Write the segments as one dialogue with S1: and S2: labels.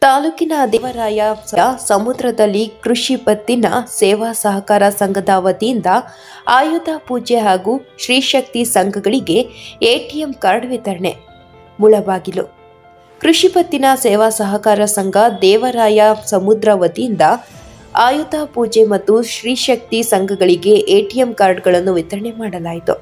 S1: ತಾಲೂಕಿನ ದೇವರಾಯ ಸಮುದ್ರದಲ್ಲಿ ಕೃಷಿ ಪತ್ತಿನ ಸೇವಾ ಸಹಕಾರ ಸಂಘದ ವತಿಯಿಂದ ಆಯುಧ ಪೂಜೆ ಹಾಗೂ ಶ್ರೀಶಕ್ತಿ ಸಂಘಗಳಿಗೆ ಎಟಿಎಂ ಕಾರ್ಡ್ ವಿತರಣೆ ಮುಳಬಾಗಿಲು ಕೃಷಿ ಪತ್ತಿನ ಸೇವಾ ಸಹಕಾರ ಸಂಘ ದೇವರಾಯ ಸಮುದ್ರ ವತಿಯಿಂದ ಆಯುಧ ಪೂಜೆ ಮತ್ತು ಶ್ರೀಶಕ್ತಿ ಸಂಘಗಳಿಗೆ ಎಟಿಎಂ ಕಾರ್ಡ್ಗಳನ್ನು ವಿತರಣೆ ಮಾಡಲಾಯಿತು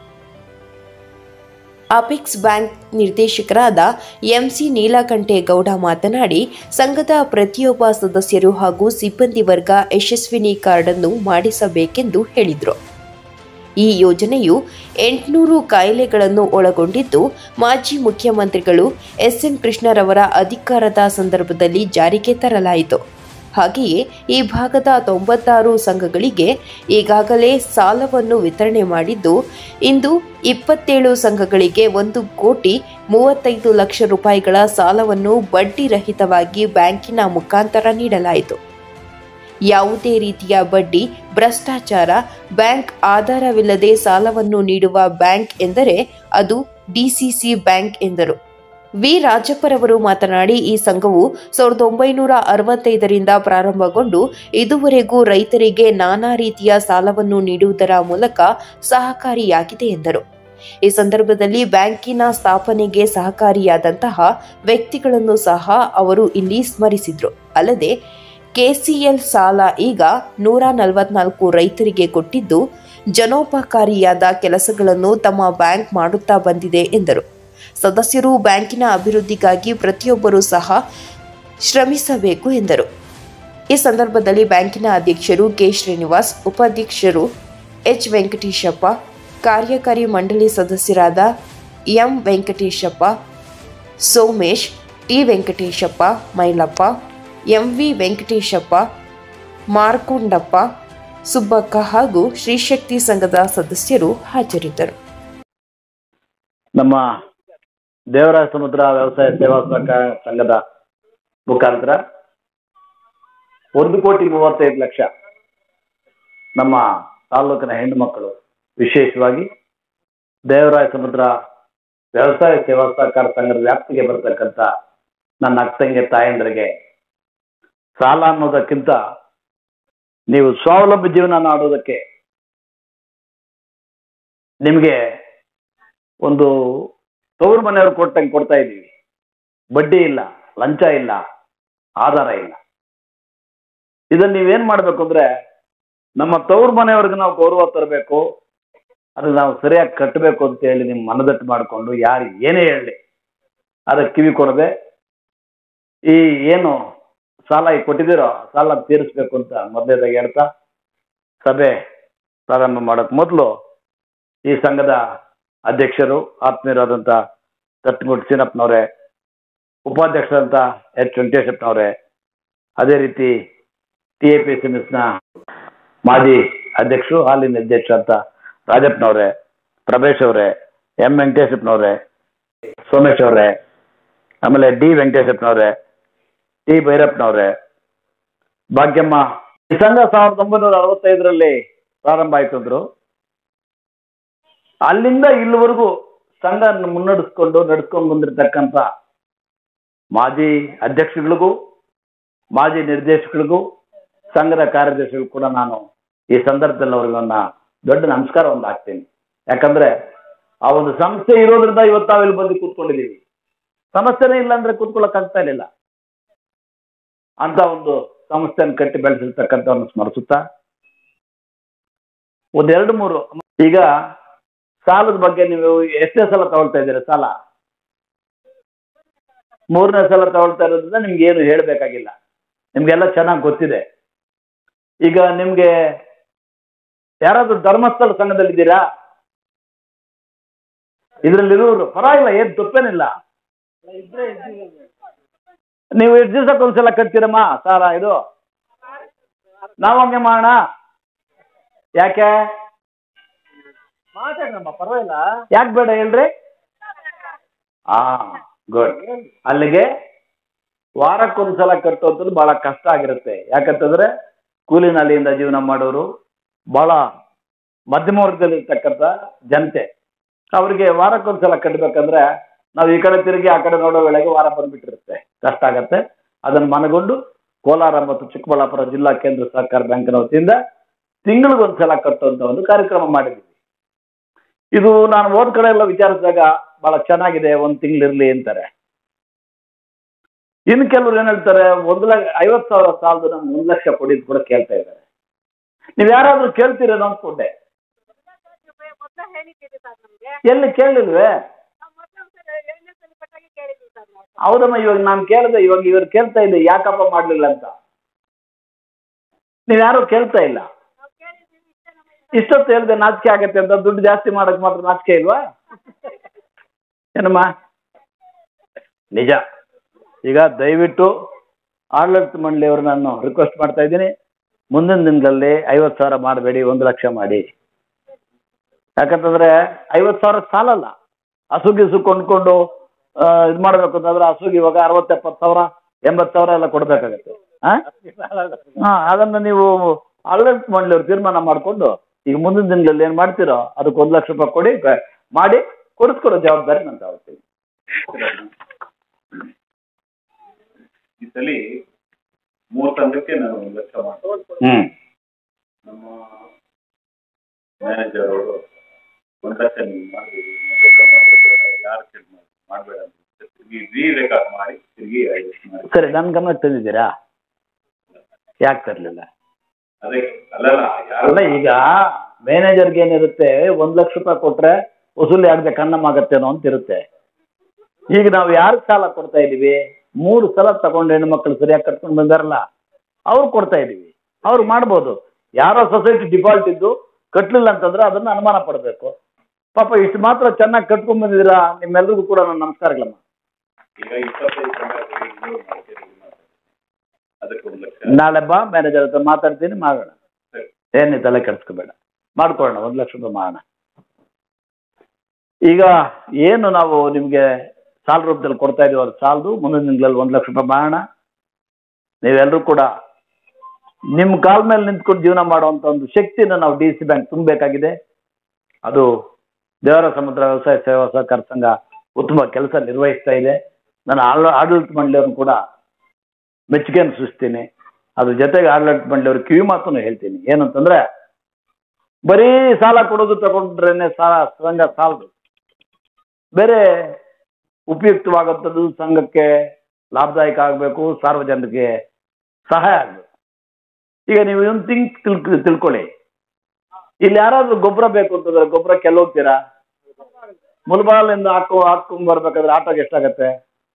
S1: ಅಪೆಕ್ಸ್ ಬ್ಯಾಂಕ್ ನಿರ್ದೇಶಕರಾದ ಎಂಸಿ ನೀಲಕಂಠೇಗೌಡ ಮಾತನಾಡಿ ಸಂಘದ ಪ್ರತಿಯೊಬ್ಬ ಸದಸ್ಯರು ಹಾಗೂ ಸಿಬ್ಬಂದಿ ವರ್ಗ ಯಶಸ್ವಿನಿ ಕಾರ್ಡ್ ಅನ್ನು ಮಾಡಿಸಬೇಕೆಂದು ಹೇಳಿದರು ಈ ಯೋಜನೆಯು ಎಂಟುನೂರು ಕಾಯಿಲೆಗಳನ್ನು ಒಳಗೊಂಡಿದ್ದು ಮಾಜಿ ಮುಖ್ಯಮಂತ್ರಿಗಳು ಎಸ್ಎನ್ ಕೃಷ್ಣರವರ ಅಧಿಕಾರದ ಸಂದರ್ಭದಲ್ಲಿ ಜಾರಿಗೆ ತರಲಾಯಿತು ಹಾಗೆಯೇ ಈ ಭಾಗದ ತೊಂಬತ್ತಾರು ಸಂಘಗಳಿಗೆ ಈಗಾಗಲೇ ಸಾಲವನ್ನು ವಿತರಣೆ ಮಾಡಿದ್ದು ಇಂದು ಇಪ್ಪತ್ತೇಳು ಸಂಘಗಳಿಗೆ ಒಂದು ಕೋಟಿ ಮೂವತ್ತೈದು ಲಕ್ಷ ರೂಪಾಯಿಗಳ ಸಾಲವನ್ನು ಬಡ್ಡಿ ರಹಿತವಾಗಿ ಬ್ಯಾಂಕಿನ ಮುಖಾಂತರ ನೀಡಲಾಯಿತು ಯಾವುದೇ ರೀತಿಯ ಬಡ್ಡಿ ಭ್ರಷ್ಟಾಚಾರ ಬ್ಯಾಂಕ್ ಆಧಾರವಿಲ್ಲದೆ ಸಾಲವನ್ನು ನೀಡುವ ಬ್ಯಾಂಕ್ ಎಂದರೆ ಅದು ಡಿಸಿಸಿ ಬ್ಯಾಂಕ್ ಎಂದರು ವಿ ರಾಜಪ್ಪರವರು ಮಾತನಾಡಿ ಈ ಸಂಘವು ಸಾವಿರದ ಒಂಬೈನೂರ ಅರವತ್ತೈದರಿಂದ ಪ್ರಾರಂಭಗೊಂಡು ಇದುವರೆಗೂ ರೈತರಿಗೆ ನಾನಾ ರೀತಿಯ ಸಾಲವನ್ನು ನೀಡುವುದರ ಮೂಲಕ ಸಹಕಾರಿಯಾಗಿದೆ ಎಂದರು ಈ ಸಂದರ್ಭದಲ್ಲಿ ಬ್ಯಾಂಕಿನ ಸ್ಥಾಪನೆಗೆ ಸಹಕಾರಿಯಾದಂತಹ ವ್ಯಕ್ತಿಗಳನ್ನು ಸಹ ಅವರು ಇಲ್ಲಿ ಸ್ಮರಿಸಿದ್ರು ಅಲ್ಲದೆ ಕೆಸಿಎಲ್ ಸಾಲ ಈಗ ನೂರ ನಲವತ್ನಾಲ್ಕು ರೈತರಿಗೆ ಕೊಟ್ಟಿದ್ದು ಜನೋಪಕಾರಿಯಾದ ಕೆಲಸಗಳನ್ನು ತಮ್ಮ ಬ್ಯಾಂಕ್ ಮಾಡುತ್ತಾ ಬಂದಿದೆ ಎಂದರು ಸದಸ್ಯರು ಬ್ಯಾಂಕಿನ ಅಭಿವೃದ್ಧಿಗಾಗಿ ಪ್ರತಿಯೊಬ್ಬರೂ ಸಹ ಶ್ರಮಿಸಬೇಕು ಎಂದರು ಈ ಸಂದರ್ಭದಲ್ಲಿ ಬ್ಯಾಂಕಿನ ಅಧ್ಯಕ್ಷರು ಕೆ ಶ್ರೀನಿವಾಸ್ ಉಪಾಧ್ಯಕ್ಷರು ಎಚ್ ವೆಂಕಟೇಶಪ್ಪ ಕಾರ್ಯಕಾರಿ ಮಂಡಳಿ ಸದಸ್ಯರಾದ M Venkateshappa Somesh T Venkateshappa Mailappa MV Venkateshappa Markondappa Subbakka ಹಾಗೂ ಶ್ರೀಶಕ್ತಿ ಸಂಘದ ಸದಸ್ಯರು ಹಾಜರಿದ್ದರು
S2: ನಮ್ಮ ದೇವರಾಯ ಸಮುದ್ರ ವ್ಯವಸಾಯ ಸೇವಾ ಸಹಕಾರ ಸಂಘದ ಮುಖಾಂತರ ಒಂದು ಕೋಟಿ ಮೂವತ್ತೈದು ಲಕ್ಷ ನಮ್ಮ ತಾಲೂಕಿನ ಹೆಣ್ಣು ಮಕ್ಕಳು ವಿಶೇಷವಾಗಿ ದೇವರಾಯ ಸಮುದ್ರ ವ್ಯವಸಾಯ ಸೇವಾ ಸಹಕಾರ ಸಂಘದ ವ್ಯಾಪ್ತಿಗೆ ಬರ್ತಕ್ಕಂಥ ನನ್ನ ಅಕ್ಕಂಗೆ ತಾಯಂದ್ರಿಗೆ ಸಾಲ ಅನ್ನೋದಕ್ಕಿಂತ ನೀವು ಸ್ವಾವಲಂಬಿ ಜೀವನ ಮಾಡೋದಕ್ಕೆ ನಿಮಗೆ ಒಂದು ತವರು ಮನೆಯವರು ಕೊಟ್ಟಂಗೆ ಕೊಡ್ತಾ ಇದ್ದೀವಿ ಬಡ್ಡಿ ಇಲ್ಲ ಲಂಚ ಇಲ್ಲ ಆಧಾರ ಇಲ್ಲ ಇದನ್ನ ನೀವೇನ್ ಮಾಡ್ಬೇಕು ಅಂದ್ರೆ ನಮ್ಮ ತವರು ಮನೆಯವ್ರಿಗೆ ನಾವು ಗೌರವ ತರಬೇಕು ಅದು ನಾವು ಸರಿಯಾಗಿ ಕಟ್ಟಬೇಕು ಅಂತ ಹೇಳಿ ನಿಮ್ಮ ಮನದಟ್ಟು ಮಾಡಿಕೊಂಡು ಯಾರು ಏನೇ ಹೇಳಲಿ ಅದಕ್ಕೆ ಕಿವಿ ಕೊಡದೆ ಈ ಏನು ಸಾಲ ಈಗ ಕೊಟ್ಟಿದ್ದೀರೋ ಸಾಲ ತೀರಿಸ್ಬೇಕು ಅಂತ ಮೊದಲೇದಾಗಿ ಹೇಳ್ತಾ ಸಭೆ ಪ್ರಾರಂಭ ಮಾಡೋಕ್ ಮೊದಲು ಈ ಸಂಘದ ಅಧ್ಯಕ್ಷರು ಆತ್ಮೀಯರಾದಂಥ ತಟ್ಟಗುಡ್ ಸೀನಪ್ಪನವರೇ ಉಪಾಧ್ಯಕ್ಷರಂತ ಎಚ್ ವೆಂಕಟೇಶಪ್ಪನವರೇ ಅದೇ ರೀತಿ T A P S M ಎಸ್ನ ಮಾಜಿ ಅಧ್ಯಕ್ಷರು ಹಾಲಿನ ಅಧ್ಯಕ್ಷ ಅಂತ ರಾಜಪ್ಪನವರೇ ಪ್ರಭೇಶ್ ಅವರೇ ಎಂ ವೆಂಕಟೇಶಪ್ಪನವರೇ ಸೋಮೇಶ್ ಅವರೇ ಆಮೇಲೆ ಡಿ ವೆಂಕಟೇಶಪ್ಪನವರೇ ಟಿ ಭೈರಪ್ಪನವರೇ ಭಾಗ್ಯಮ್ಮ ಈ ಸಂಘ ಸಾವಿರದ ಒಂಬೈನೂರ ಅರವತ್ತೈದರಲ್ಲಿ ಪ್ರಾರಂಭ ಆಯ್ತು ಅಂದ್ರು ಅಲ್ಲಿಂದ ಇಲ್ಲಿವರೆಗೂ ಸಂಘ ಮುನ್ನಡೆಸ್ಕೊಂಡು ನಡ್ಸ್ಕೊಂಡು ಬಂದಿರತಕ್ಕಂಥ ಮಾಜಿ ಅಧ್ಯಕ್ಷಗಳಿಗೂ ಮಾಜಿ ನಿರ್ದೇಶಕರಿಗೂ ಸಂಘದ ಕಾರ್ಯದರ್ಶಿಗಳು ಕೂಡ ನಾನು ಈ ಸಂದರ್ಭದಲ್ಲಿ ಅವ್ರಿಗೆ ನನ್ನ ದೊಡ್ಡ ನಮಸ್ಕಾರವನ್ನು ಹಾಕ್ತೀನಿ ಯಾಕಂದ್ರೆ ಆ ಒಂದು ಸಂಸ್ಥೆ ಇರೋದ್ರಿಂದ ಇವತ್ತು ನಾವಿಲ್ಲಿ ಬಂದು ಕೂತ್ಕೊಂಡಿದ್ದೀವಿ ಸಮಸ್ಯೆನೇ ಇಲ್ಲ ಅಂದ್ರೆ ಕೂತ್ಕೊಳ್ಳಕ್ ಆಗ್ತಾ ಇರಲಿಲ್ಲ ಅಂತ ಒಂದು ಸಂಸ್ಥೆಯನ್ನು ಕಟ್ಟಿ ಬೆಳೆಸಿರ್ತಕ್ಕಂಥವ್ರನ್ನ ಸ್ಮರಿಸುತ್ತಾ ಒಂದೆರಡು ಮೂರು ಈಗ ಸಾಲದ ಬಗ್ಗೆ ನೀವು ಎಷ್ಟೇ ಸಲ ತಗೊಳ್ತಾ ಇದ್ದೀರಾ ಸಾಲ ಮೂರನೇ ಸಲ ತಗೊಳ್ತಾ ಇರೋದ್ರಿಂದ ನಿಮ್ಗೆ ಏನು ಹೇಳಬೇಕಾಗಿಲ್ಲ ನಿಮ್ಗೆಲ್ಲ ಚೆನ್ನಾಗಿ ಗೊತ್ತಿದೆ ಈಗ ನಿಮ್ಗೆ ಯಾರಾದ್ರೂ ಧರ್ಮಸ್ಥಳ ಸಂಘದಲ್ಲಿದ್ದೀರಾ ಇದ್ರಲ್ಲಿರೋರು ಪರವಾಗಿಲ್ಲ ಏನ್ ತಪ್ಪೇನಿಲ್ಲ ನೀವು ಎಷ್ಟು ದಿವಸಕ್ಕೆ ಒಂದ್ಸಲ ಕಟ್ತೀರಮ್ಮ ಸಾಲ ಇದು ನಾವು ಹಂಗೆ ಮಾಡೋಣ ಯಾಕೆ
S3: ಮಾತಾಡ್ರಮ್ಮ ಪರವಾಗಿಲ್ಲ
S2: ಯಾಕೆ ಬೇಡ ಹೇಳ್ರಿ ಹಾ ಗುಡ್ ಅಲ್ಲಿಗೆ ವಾರಕ್ಕೊಂದ್ಸಲ ಕಟ್ಟೋದು ಬಹಳ ಕಷ್ಟ ಆಗಿರುತ್ತೆ ಯಾಕಂತಂದ್ರೆ ಕೂಲಿ ನಾಲಿಯಿಂದ ಜೀವನ ಮಾಡೋರು ಬಹಳ ಮಧ್ಯಮ ವರ್ಗದಲ್ಲಿರ್ತಕ್ಕಂಥ ಜನತೆ ಅವರಿಗೆ ವಾರಕ್ಕೊಂದ್ಸಲ ಕಟ್ಟಬೇಕಂದ್ರೆ ನಾವು ಈ ಕಡೆ ತಿರುಗಿ ಆ ಕಡೆ ನೋಡೋ ವೇಳೆಗೆ ವಾರ ಬಂದ್ಬಿಟ್ಟಿರುತ್ತೆ ಕಷ್ಟ ಆಗತ್ತೆ ಅದನ್ನು ಮನಗೊಂಡು ಕೋಲಾರ ಮತ್ತು ಚಿಕ್ಕಬಳ್ಳಾಪುರ ಜಿಲ್ಲಾ ಕೇಂದ್ರ ಸಹಕಾರ ಬ್ಯಾಂಕಿನ ವತಿಯಿಂದ ತಿಂಗಳಿಗೊಂದ್ಸಲ ಕಟ್ಟುವಂತ ಒಂದು ಕಾರ್ಯಕ್ರಮ ಮಾಡಿದ್ದೀವಿ ಇದು ನಾನು ಹೋದ ಕಡೆ ಎಲ್ಲ ವಿಚಾರಿಸಿದಾಗ ಬಹಳ ಚೆನ್ನಾಗಿದೆ ಒಂದ್ ತಿಂಗಳಿರ್ಲಿ ಅಂತಾರೆ ಇನ್ನು ಕೆಲವ್ರು ಏನ್ ಹೇಳ್ತಾರೆ ಒಂದು ಲಕ್ಷ ಐವತ್ ಸಾವಿರ ಸಾಲದು ನಮ್ಗೆ ಒಂದ್ ಲಕ್ಷ ಕೊಡಿ ಅಂತ ಕೂಡ ಕೇಳ್ತಾ ಇದ್ದಾರೆ ನೀವ್ ಯಾರಾದ್ರೂ ಕೇಳ್ತೀರೇನೋ ಅನ್ಕೊಂಡೆ
S3: ಮೊದಲ ಹೇಳಿದ್ದೀರಿ ಸರ್ ನಮಗೆ
S2: ಎಲ್ಲಿ ಕೇಳಲಿಲ್ವೇ
S3: ನಾವು ಮೊದಲು ಒಂದ್ಸಲ ಏಳನೇ ಸಲ ಕೊಟ್ಟಾಗೆ ಕೇಳಿದ್ದೀವಿ ಸರ್ ನಾವು
S2: ಹೌದಮ್ಮ ಇವಾಗ ನಾನು ಕೇಳಿದೆ ಇವಾಗ ಇವ್ರು ಕೇಳ್ತಾ ಇದ್ದೆ ಯಾಕಪ್ಪ ಮಾಡ್ಲಿಲ್ಲ ಅಂತ ನೀವ್ ಯಾರು ಕೇಳ್ತಾ ಇಲ್ಲ
S3: ನಾವು ಕೇಳಿದ್ದೀವಿ ಇಷ್ಟೇ ನಮ್ಮ
S2: ಇಷ್ಟೊತ್ತು ಹೇಳ್ದೆ ನಾಚಿಕೆ ಆಗತ್ತೆ ಅಂತ ದುಡ್ಡು ಜಾಸ್ತಿ ಮಾಡಕ್ ಮಾತ್ರ ನಾಚಿಕೆ ಇಲ್ವಾ ಏನಮ್ಮ ನಿಜ ಈಗ ದಯವಿಟ್ಟು ಆಡಳಿತ ಮಂಡಳಿಯವರು ನಾನು ರಿಕ್ವೆಸ್ಟ್ ಮಾಡ್ತಾ ಇದ್ದೀನಿ ಮುಂದಿನ ದಿನಗಳಲ್ಲಿ ಐವತ್ತು ಸಾವಿರ ಮಾಡಬೇಡಿ ಒಂದು ಲಕ್ಷ ಮಾಡಿ ಯಾಕಂತಂದ್ರೆ ಐವತ್ತು ಸಾವಿರ ಸಾಲಲ್ಲ ಹಸುಗೆ ಹಸು ಕೊಂಡ್ಕೊಂಡು ಇದು ಮಾಡ್ಬೇಕು ಅಂತಂದ್ರೆ ಹಸುಗೆ ಇವಾಗ ಅರವತ್ತು ಎಪ್ಪತ್ತು ಸಾವಿರ ಎಂಬತ್ತು ಸಾವಿರ ಎಲ್ಲ ಕೊಡ್ಬೇಕಾಗತ್ತೆ ಆ? ಹಾ ಅದನ್ನ ನೀವು ಆಡಳಿತ ಮಂಡಳಿಯವರು ತೀರ್ಮಾನ ಮಾಡಿಕೊಂಡು ಈಗ ಮುಂದಿನ ದಿನಗಳಲ್ಲಿ ಏನ್ ಮಾಡ್ತೀರೋ ಅದಕ್ಕೆ ಒಂದು ಲಕ್ಷ ರೂಪಾಯಿ ಕೊಡಿ ಕ- ಮಾಡಿ ಕೊಡಿಸ್ಕೊಡೋ ಜವಾಬ್ದಾರಿ ನಾನು ತಗೊಳ್ತೀನಿ
S4: ಈ ಸಲ ಮೂರು ತಂಡಕ್ಕೆ ನಾನು ಒಂದು ಲಕ್ಷ ಮಾಡ್ತೀನಿ
S2: ಹ್ಮ್
S4: ನಮ್ಮ ಮ್ಯಾನೇಜರ್ ಅವರು ಒಂದು ಲಕ್ಷ ನೀವು ಮಾಡಬೇಡಿ ಯಾರು ಕೇಳಿ ಮಾಡಬೇಡ ಅಂತ ತಿರುಗಿ ರೀ ರೆಕಾರ್ಡ್ ಮಾಡಿ ತಿರುಗಿ ಐವತ್ತು ಮಾಡಿ
S2: ಸರಿ ನನ್ನ ಗಮನಕ್ಕೆ ತಂದಿದ್ದೀರಾ ಯಾಕೆ ತರಲಿಲ್ಲ
S4: ಅದೇ ಅಲ್ಲಲ್ಲ ಯಾರು
S2: ಅಲ್ಲ ಈಗ ಮ್ಯಾನೇಜರ್ಗೆ ಏನಿರುತ್ತೆ ಒಂದ್ ಲಕ್ಷ ರೂಪಾಯಿ ಕೊಟ್ರೆ ವಸೂಲಿ ಆಗದೆ ಕನ್ನಮ್ಮಾಗತ್ತೇನೋ ಅಂತ ಇರುತ್ತೆ ಈಗ ನಾವು ಯಾರಿಗೆ ಸಾಲ ಕೊಡ್ತಾ ಇದೀವಿ ಮೂರು ಸಲ ತಗೊಂಡು ಹೆಣ್ಣು ಮಕ್ಕಳು ಸರಿಯಾಗಿ ಕಟ್ಕೊಂಡು ಬಂದಾರಲ್ಲ ಅವ್ರು ಕೊಡ್ತಾ ಇದೀವಿ ಅವ್ರು ಮಾಡ್ಬೋದು ಯಾರೋ ಸೊಸೈಟಿ ಡಿಫಾಲ್ಟ್ ಇದ್ದು ಕಟ್ಲಿಲ್ಲ ಅಂತಂದ್ರೆ ಅದನ್ನ ಅನುಮಾನ ಪಡಬೇಕು ಪಾಪ ಇಷ್ಟು ಮಾತ್ರ ಚೆನ್ನಾಗಿ ಕಟ್ಕೊಂಡ್ ಬಂದಿದ್ದೀರಾ ನಿಮ್ಮೆಲ್ರಿಗೂ ಕೂಡ ನನ್ನ ನಮಸ್ಕಾರಗಳಮ್ಮ
S4: ಈಗ ಇಪ್ಪತ್ತೈದು ಸಂಘಗಳಿಗೆ ಇನ್ನೂರು ಮಾಡ್ತೀರಿ ಅದಕ್ಕೆ ಒಂದು ಲಕ್ಷ
S2: ನಾಳೆ ಬಾ ಮ್ಯಾನೇಜರ್ ಹತ್ರ ಮಾತಾಡ್ತೀನಿ ಮಾಡೋಣ
S4: ಸರಿ.
S2: ಏನಿ ತಲೆ ಕೆಡಿಸ್ಕೋಬೇಡ ಮಾಡ್ಕೊಳ್ಳೋಣ ಒಂದು ಲಕ್ಷ ರೂಪಾಯಿ ಮಾಡೋಣ ಈಗ ಏನು ನಾವು ನಿಮಗೆ ಸಾಲ ರೂಪದಲ್ಲಿ ಕೊಡ್ತಾ ಇದೀವಿ ಅದು ಸಾಲದು ಮುಂದಿನ ದಿನಗಳಲ್ಲಿ ಒಂದು ಲಕ್ಷ ರೂಪಾಯಿ ಮಾಡೋಣ ನೀವೆಲ್ಲರೂ ಕೂಡ ನಿಮ್ಮ ಕಾಲ ಮೇಲೆ ನಿಂತ್ಕೊಂಡು ಜೀವನ ಮಾಡುವಂತ ಒಂದು ಶಕ್ತಿನ ನಾವು ಡಿ ಸಿ ಬ್ಯಾಂಕ್ ತುಂಬಬೇಕಾಗಿದೆ ಅದು ದೇವರ ಸಮುದ್ರ ವ್ಯವಸಾಯ ಸೇವಾ ಸಹಕಾರ ಸಂಘ ಉತ್ತಮ ಕೆಲಸ ನಿರ್ವಹಿಸ್ತಾ ಇದೆ ನಾನು ಆಳ- ಆಡಳಿತ ಮಂಡಳಿಯವ್ರನ್ನ ಕೂಡ ಮೆಚ್ಚುಗೆಯನ್ನು ಸೂಚಿಸ್ತೀನಿ ಅದ್ರ ಜೊತೆಗೆ ಆಡಳಿತ ಮಂಡಳಿಯವ್ರ ಕಿವಿ ಮಾತನ್ನು ಹೇಳ್ತೀನಿ ಏನಂತಂದ್ರೆ ಬರೀ ಸಾಲ ಕೊಡೋದು ತಗೊಂಡ್ರೇನೆ ಸಾಲ ಸಂಘ ಸಾಲದು ಬೇರೆ ಉಪಯುಕ್ತವಾಗುವಂಥದ್ದು ಸಂಘಕ್ಕೆ ಲಾಭದಾಯಕ ಆಗಬೇಕು ಸಾರ್ವಜನಿಕರಿಗೆ ಸಹಾಯ ಆಗಬೇಕು ಈಗ ನೀವು ಒಂದು ತಿಂಕ್ ತಿಳ್ಕ ತಿಳ್ಕೊಳ್ಳಿ ಇಲ್ಲಿ ಯಾರಾದ್ರೂ ಗೊಬ್ಬರ ಬೇಕು ಅಂತಂದ್ರೆ ಗೊಬ್ಬರ ಹೋಗ್ತೀರಾ ಮುಲ್ಬಾಲಿಂದ ಹಾಕೋ ಹಾಕೊಂಡ್ ಬರ್ಬೇಕಾದ್ರೆ ಆಟೋಗೆ ಎಷ್ಟಾಗತ್ತೆ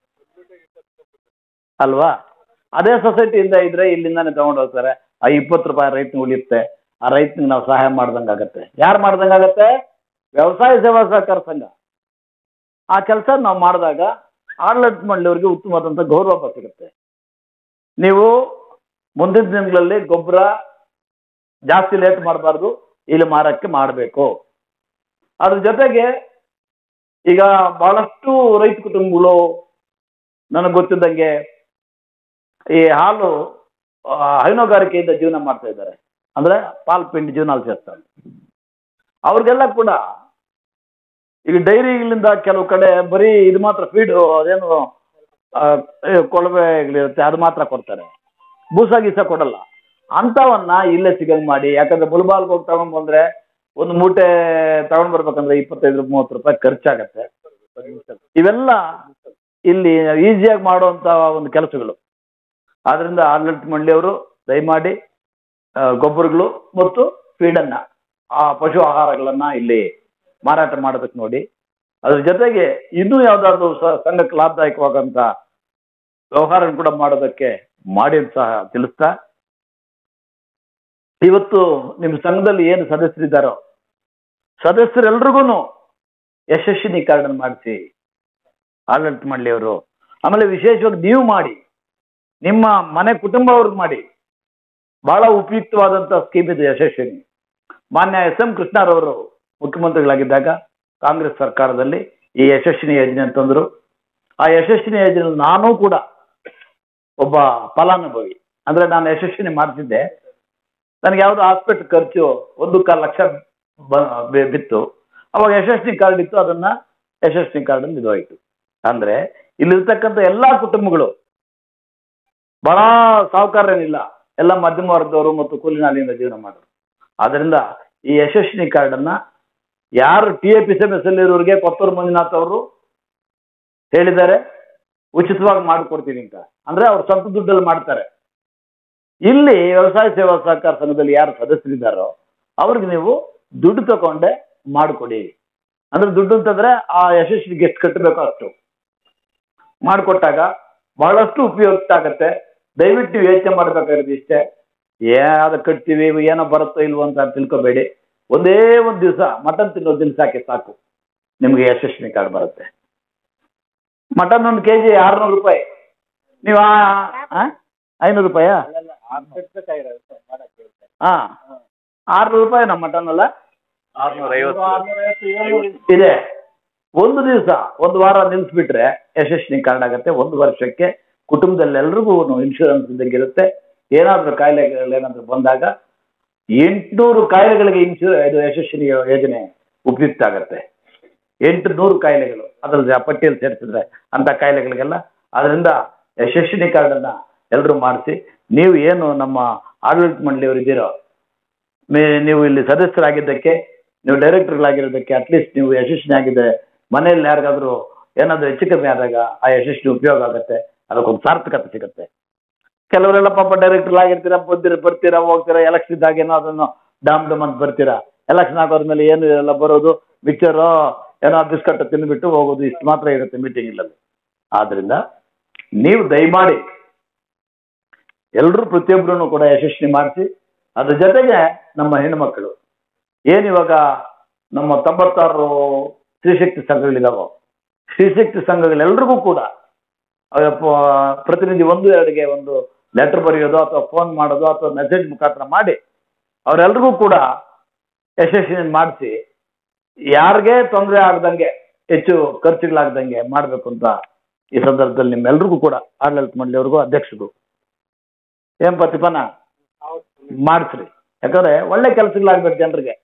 S2: ಅಲ್ವಾ ಅದೇ ಸೊಸೈಟಿಯಿಂದ ಇದ್ರೆ ಇಲ್ಲಿಂದಾನೆ ತಗೊಂಡು ಹೋಗ್ತಾರೆ ಆ ಇಪ್ಪತ್ತು ರೂಪಾಯಿ ರೈತನ ಉಳಿಯುತ್ತೆ ಆ ರೈತನಿಗೆ ನಾವು ಸಹಾಯ ಮಾಡ್ದಂಗಾಗತ್ತೆ ಯಾರು ಮಾಡ್ದಂಗಾಗತ್ತೆ ವ್ಯವಸಾಯ ಸೇವಾ ಸಹಕಾರ ಸಂಘ ಆ ಕೆಲಸ ನಾವು ಮಾಡಿದಾಗ ಆಡಳಿತ ಮಂಡಳಿಯವರಿಗೆ ಉತ್ತಮವಾದಂಥ ಗೌರವ ಸಿಗುತ್ತೆ ನೀವು ಮುಂದಿನ ದಿನಗಳಲ್ಲಿ ಗೊಬ್ಬರ ಜಾಸ್ತಿ ಲೇಟ್ ಮಾಡಬಾರ್ದು ಇಲ್ಲಿ ಮಾರಕ್ಕೆ ಮಾಡಬೇಕು ಅದ್ರ ಜೊತೆಗೆ ಈಗ ಬಹಳಷ್ಟು ರೈತ ಕುಟುಂಬಗಳು ನನಗೆ ಗೊತ್ತಿದ್ದಂಗೆ ಈ ಹಾಲು ಆ, ಹೈನುಗಾರಿಕೆಯಿಂದ ಜೀವನ ಮಾಡ್ತಾ ಇದ್ದಾರೆ ಅಂದ್ರೆ ಪಾಲ್ ಪಿಂಡಿ ಜೀವನ ಸೇರ್ತಾರೆ ಅವ್ರಿಗೆಲ್ಲ ಕೂಡ ಈಗ ಡೈರಿಗಳಿಂದ ಕೆಲವು ಕಡೆ ಬರೀ ಇದು ಮಾತ್ರ ಫೀಡ್ ಅದೇನು ಆ, ಏ, ಕೊಳವೆಗಳಿರುತ್ತೆ ಅದು ಮಾತ್ರ ಕೊಡ್ತಾರೆ ಬೂಸ ಗೀಸ ಕೊಡಲ್ಲ ಅಂಥವನ್ನ ಇಲ್ಲೇ ಸಿಗಂಗ್ ಮಾಡಿ ಯಾಕಂದ್ರೆ ಮುಲ್ಬಾಲ್ಗೆ ಹೋಗಿ ತಗೊಂಡ್ ಬಂದ್ರೆ ಒಂದು ಮೂಟೆ ತಗೊಂಡ್ ಬರ್ಬೇಕಂದ್ರೆ ಇಪ್ಪತ್ತೈದು ಮೂವತ್ತು ರೂಪಾಯಿ ಖರ್ಚಾಗತ್ತೆ ಇವೆಲ್ಲ ಇಲ್ಲಿ ಈಸಿಯಾಗಿ ಮಾಡುವಂತ ಒಂದು ಕೆಲಸಗಳು ಆದ್ರಿಂದ ಆಡಳಿತ ಮಂಡಳಿಯವರು ದಯಮಾಡಿ ಆ, ಗೊಬ್ಬರಗಳು ಮತ್ತು ಫೀಡನ್ನ ಆ ಪಶು ಆಹಾರಗಳನ್ನ ಇಲ್ಲಿ ಮಾರಾಟ ಮಾಡೋದಕ್ಕೆ ನೋಡಿ ಅದ್ರ ಜೊತೆಗೆ ಇನ್ನೂ ಯಾವ್ದಾದ್ರು ಸ- ಸಂಘಕ್ಕೆ ಲಾಭದಾಯಕವಾದಂತ ವ್ಯವಹಾರ ಕೂಡ ಮಾಡೋದಕ್ಕೆ ಮಾಡಿ ಅಂತ ಸಹ ತಿಳಿಸ್ತಾ ಇವತ್ತು ನಿಮ್ಮ ಸಂಘದಲ್ಲಿ ಏನು ಸದಸ್ಯರಿದ್ದಾರೋ ಸದಸ್ಯರೆಲ್ರಿಗೂ ಯಶಸ್ವಿನಿ ಕಾರ್ಡ್ ಮಾಡಿಸಿ ಆಡಳಿತ ಮಂಡಳಿಯವರು ಆಮೇಲೆ ವಿಶೇಷವಾಗಿ ನೀವು ಮಾಡಿ ನಿಮ್ಮ ಮನೆ ಕುಟುಂಬ ಅವ್ರಿಗೆ ಮಾಡಿ ಬಹಳ ಉಪಯುಕ್ತವಾದಂತ ಸ್ಕೀಮ್ ಇದೆ ಯಶಸ್ವಿನಿ ಮಾನ್ಯ ಎಸ್ ಎಂ ಕೃಷ್ಣರವರು ಮುಖ್ಯಮಂತ್ರಿಗಳಾಗಿದ್ದಾಗ ಕಾಂಗ್ರೆಸ್ ಸರ್ಕಾರದಲ್ಲಿ ಈ ಯಶಸ್ವಿನಿ ಯೋಜನೆ ಅಂತಂದ್ರು ಆ ಯಶಸ್ವಿನಿ ಯೋಜನೆ ನಾನೂ ಕೂಡ ಒಬ್ಬ ಫಲಾನುಭವಿ ಅಂದ್ರೆ ನಾನು ಯಶಸ್ವಿನಿ ಮಾಡ್ತಿದ್ದೆ ನನಗೆ ಯಾವ್ದು ಹಾಸ್ಪಿಟಲ್ ಖರ್ಚು ಒಂದು ಕಾಲು ಲಕ್ಷ ಬ- ಬಿ- ಬಿತ್ತು ಅವಾಗ ಯಶಸ್ವಿ ಕಾರ್ಡ್ ಇತ್ತು ಅದನ್ನ ಯಶಸ್ವಿ ಕಾರ್ಡ್ ಇದು ಹೋಯ್ತು ಅಂದ್ರೆ ಇಲ್ಲಿರ್ತಕ್ಕಂಥ ಎಲ್ಲಾ ಕುಟುಂಬಗಳು ಬಹಳ ಸಾಹುಕಾರರೇನಿಲ್ಲ ಎಲ್ಲ ಮಧ್ಯಮ ವರ್ಗದವರು ಮತ್ತು ಕೂಲಿನಾಲಿಯಿಂದ ಜೀವನ ಮಾಡೋರು ಆದ್ರಿಂದ ಈ ಯಶಸ್ವಿನಿ ಕಾರ್ಡ್ ಅನ್ನ ಯಾರು ಟಿ ಎ ಪಿ ಎಸ್ ಇರೋರಿಗೆ ಕೊತ್ತೂರು ಮಂಜುನಾಥ್ ಅವರು ಹೇಳಿದ್ದಾರೆ ಉಚಿತವಾಗಿ ಮಾಡಿಕೊಡ್ತೀನಿ ಅಂತ ಅಂದ್ರೆ ಅವ್ರ ಸ್ವಂತ ದುಡ್ಡಲ್ಲಿ ಮಾಡ್ತಾರೆ ಇಲ್ಲಿ ವ್ಯವಸಾಯ ಸೇವಾ ಸಹಕಾರ ಸಂಘದಲ್ಲಿ ಯಾರು ಸದಸ್ಯರಿದ್ದಾರೋ ಅವ್ರಿಗೆ ನೀವು ದುಡ್ಡು ತಗೊಂಡೆ ಮಾಡಿಕೊಡಿ ಅಂದ್ರೆ ದುಡ್ಡು ಅಂತಂದ್ರೆ ಆ ಯಶಸ್ವಿಗೆ ಎಷ್ಟು ಕಟ್ಟಬೇಕು ಅಷ್ಟು ಮಾಡಿಕೊಟ್ಟಾಗ ಬಹಳಷ್ಟು ಉಪಯುಕ್ತ ಆಗತ್ತೆ ದಯವಿಟ್ಟು ನೀವು ಯೋಚನೆ ಮಾಡ್ಬೇಕಾಗಿರೋದು ಇಷ್ಟೇ ಯಾವ್ದು ಕಟ್ತೀವಿ ಏನೋ ಬರುತ್ತೋ ಇಲ್ವೋ ಅಂತ ತಿಳ್ಕೊಬೇಡಿ ಒಂದೇ ಒಂದು ದಿವಸ ಮಟನ್ ತಿನ್ನೋ ದಿನಸಾಕೆ ಸಾಕು ನಿಮಗೆ ಯಶಸ್ವಿನಿ ಕಾರ್ಡ್ ಬರುತ್ತೆ ಮಟನ್ ಒಂದು ಕೆ ಜಿ ಆರ್ನೂರು ರೂಪಾಯಿ ನೀವು ಐನೂರು ರೂಪಾಯಾ ಹಾ ಆರ್ನೂರು ರೂಪಾಯಿ ನಮ್ಮ ಮಟನ್ ಅಲ್ಲ
S4: ಆರ್ನೂರ ಐವತ್ತು
S2: ಇದೆ ಒಂದು ದಿವಸ ಒಂದು ವಾರ ನಿಲ್ಲಿಸ್ಬಿಟ್ರೆ ಯಶಸ್ವಿನಿ ಕಾರ್ಡ್ ಆಗುತ್ತೆ ಒಂದು ವರ್ಷಕ್ಕೆ ಕುಟುಂಬದಲ್ಲಿ ಎಲ್ರಿಗೂ ಇನ್ಶೂರೆನ್ಸ್ ಇದ್ದಂಗಿರುತ್ತೆ ಏನಾದ್ರೂ ಕಾಯಿಲೆಗಳೇನಾದ್ರೂ ಬಂದಾಗ ಎಂಟುನೂರು ಕಾಯಿಲೆಗಳಿಗೆ ಇನ್ಶೂರ್ ಇದು ಯಶಸ್ವಿನಿ ಯೋಜನೆ ಉಪಯುಕ್ತ ಆಗುತ್ತೆ ಎಂಟು ನೂರು ಕಾಯಿಲೆಗಳು ಅದ್ರಲ್ಲಿ ಆ ಪಟ್ಟಿಯಲ್ಲಿ ಸೇರಿಸಿದ್ರೆ ಅಂತ ಕಾಯಿಲೆಗಳಿಗೆಲ್ಲ ಅದರಿಂದ ಯಶಸ್ವಿನಿ ಕಾರ್ಡನ್ನ ಎಲ್ಲರೂ ಮಾಡಿಸಿ ನೀವು ಏನು ನಮ್ಮ ಆಡಳಿತ ಮಂಡಳಿಯವರು ಇದ್ದೀರೋ ಮೇ- ನೀವು ಇಲ್ಲಿ ಸದಸ್ಯರಾಗಿದ್ದಕ್ಕೆ ನೀವು ಡೈರೆಕ್ಟರ್ಗಳಾಗಿರೋದಕ್ಕೆ ಅಟ್ಲೀಸ್ಟ್ ನೀವು ಯಶಸ್ವಿನಿ ಆಗಿದೆ ಮನೆಯಲ್ಲಿ ಯಾರಿಗಾದ್ರೂ ಏನಾದರೂ ಹೆಚ್ಚು ಕಮ್ಮಿ ಆದಾಗ ಆ ಯಶಸ್ವಿ ಉಪಯೋಗ ಆಗುತ್ತೆ ಅದಕ್ಕೊಂದು ಸಾರ್ಥಕತೆ ಸಿಗುತ್ತೆ ಕೆಲವರೆಲ್ಲ ಪಾಪ ಡೈರೆಕ್ಟರ್ ಆಗಿರ್ತೀರಾ ಬಂದಿರ ಬರ್ತೀರಾ ಹೋಗ್ತೀರಾ ಎಲೆಕ್ಷನ್ ಇದ್ದಾಗ ಏನೋ ಅದನ್ನು ಡಾಮ್ ಡಮ್ ಅಂತ ಬರ್ತೀರಾ ಎಲೆಕ್ಷನ್ ಆಗೋದ್ಮೇಲೆ ಏನು ಎಲ್ಲ ಬರೋದು ಮಿಕ್ಚರು ಏನೋ ಬಿಸ್ಕಟ್ ತಿಂದ್ಬಿಟ್ಟು ಹೋಗೋದು ಇಷ್ಟು ಮಾತ್ರ ಇರುತ್ತೆ ಮೀಟಿಂಗ್ ಇಲ್ಲಲ್ಲಿ ಆದ್ರಿಂದ ನೀವು ದಯಮಾಡಿ ಎಲ್ಲರೂ ಪ್ರತಿಯೊಬ್ಬರನ್ನು ಕೂಡ ಯಶಸ್ವಿ ಮಾಡಿಸಿ ಅದ್ರ ಜೊತೆಗೆ ನಮ್ಮ ಹೆಣ್ಣುಮಕ್ಕಳು ಏನು ಇವಾಗ ನಮ್ಮ ತೊಂಬತ್ತಾರು ಸ್ತ್ರೀಶಕ್ತಿ ಸಂಘಗಳಿದಾವೋ ಸ್ತ್ರೀಶಕ್ತಿ ಸಂಘಗಳೆಲ್ರಿಗೂ ಕೂಡ ಅಹ್ ಪ- ಪ್ರತಿನಿಧಿ ಒಂದು ಎರಡಿಗೆ ಒಂದು ಲೆಟರ್ ಬರೆಯೋದು ಅಥವಾ ಫೋನ್ ಮಾಡೋದು ಅಥವಾ ಮೆಸೇಜ್ ಮುಖಾಂತರ ಮಾಡಿ ಅವರೆಲ್ರಿಗೂ ಕೂಡ ಯಶಸ್ವಿ ಮಾಡಿಸಿ ಯಾರಿಗೆ ತೊಂದರೆ ಆಗದಂಗೆ ಹೆಚ್ಚು ಖರ್ಚುಗಳಾಗ್ದಂಗೆ ಮಾಡಬೇಕು ಅಂತ ಈ ಸಂದರ್ಭದಲ್ಲಿ ನಿಮ್ಮೆಲ್ರಿಗೂ ಕೂಡ ಆಡಳಿತ ಮಂಡಳಿಯವ್ರಿಗೂ ಅಧ್ಯಕ್ಷರಿಗೂ ಏನ್ ಪ್ರತಿಪನ ಮಾಡಿಸ್ರಿ ಯಾಕಂದ್ರೆ ಒಳ್ಳೆ ಕೆಲಸಗಳಾಗ್ಬೇಕು ಜನರಿಗೆ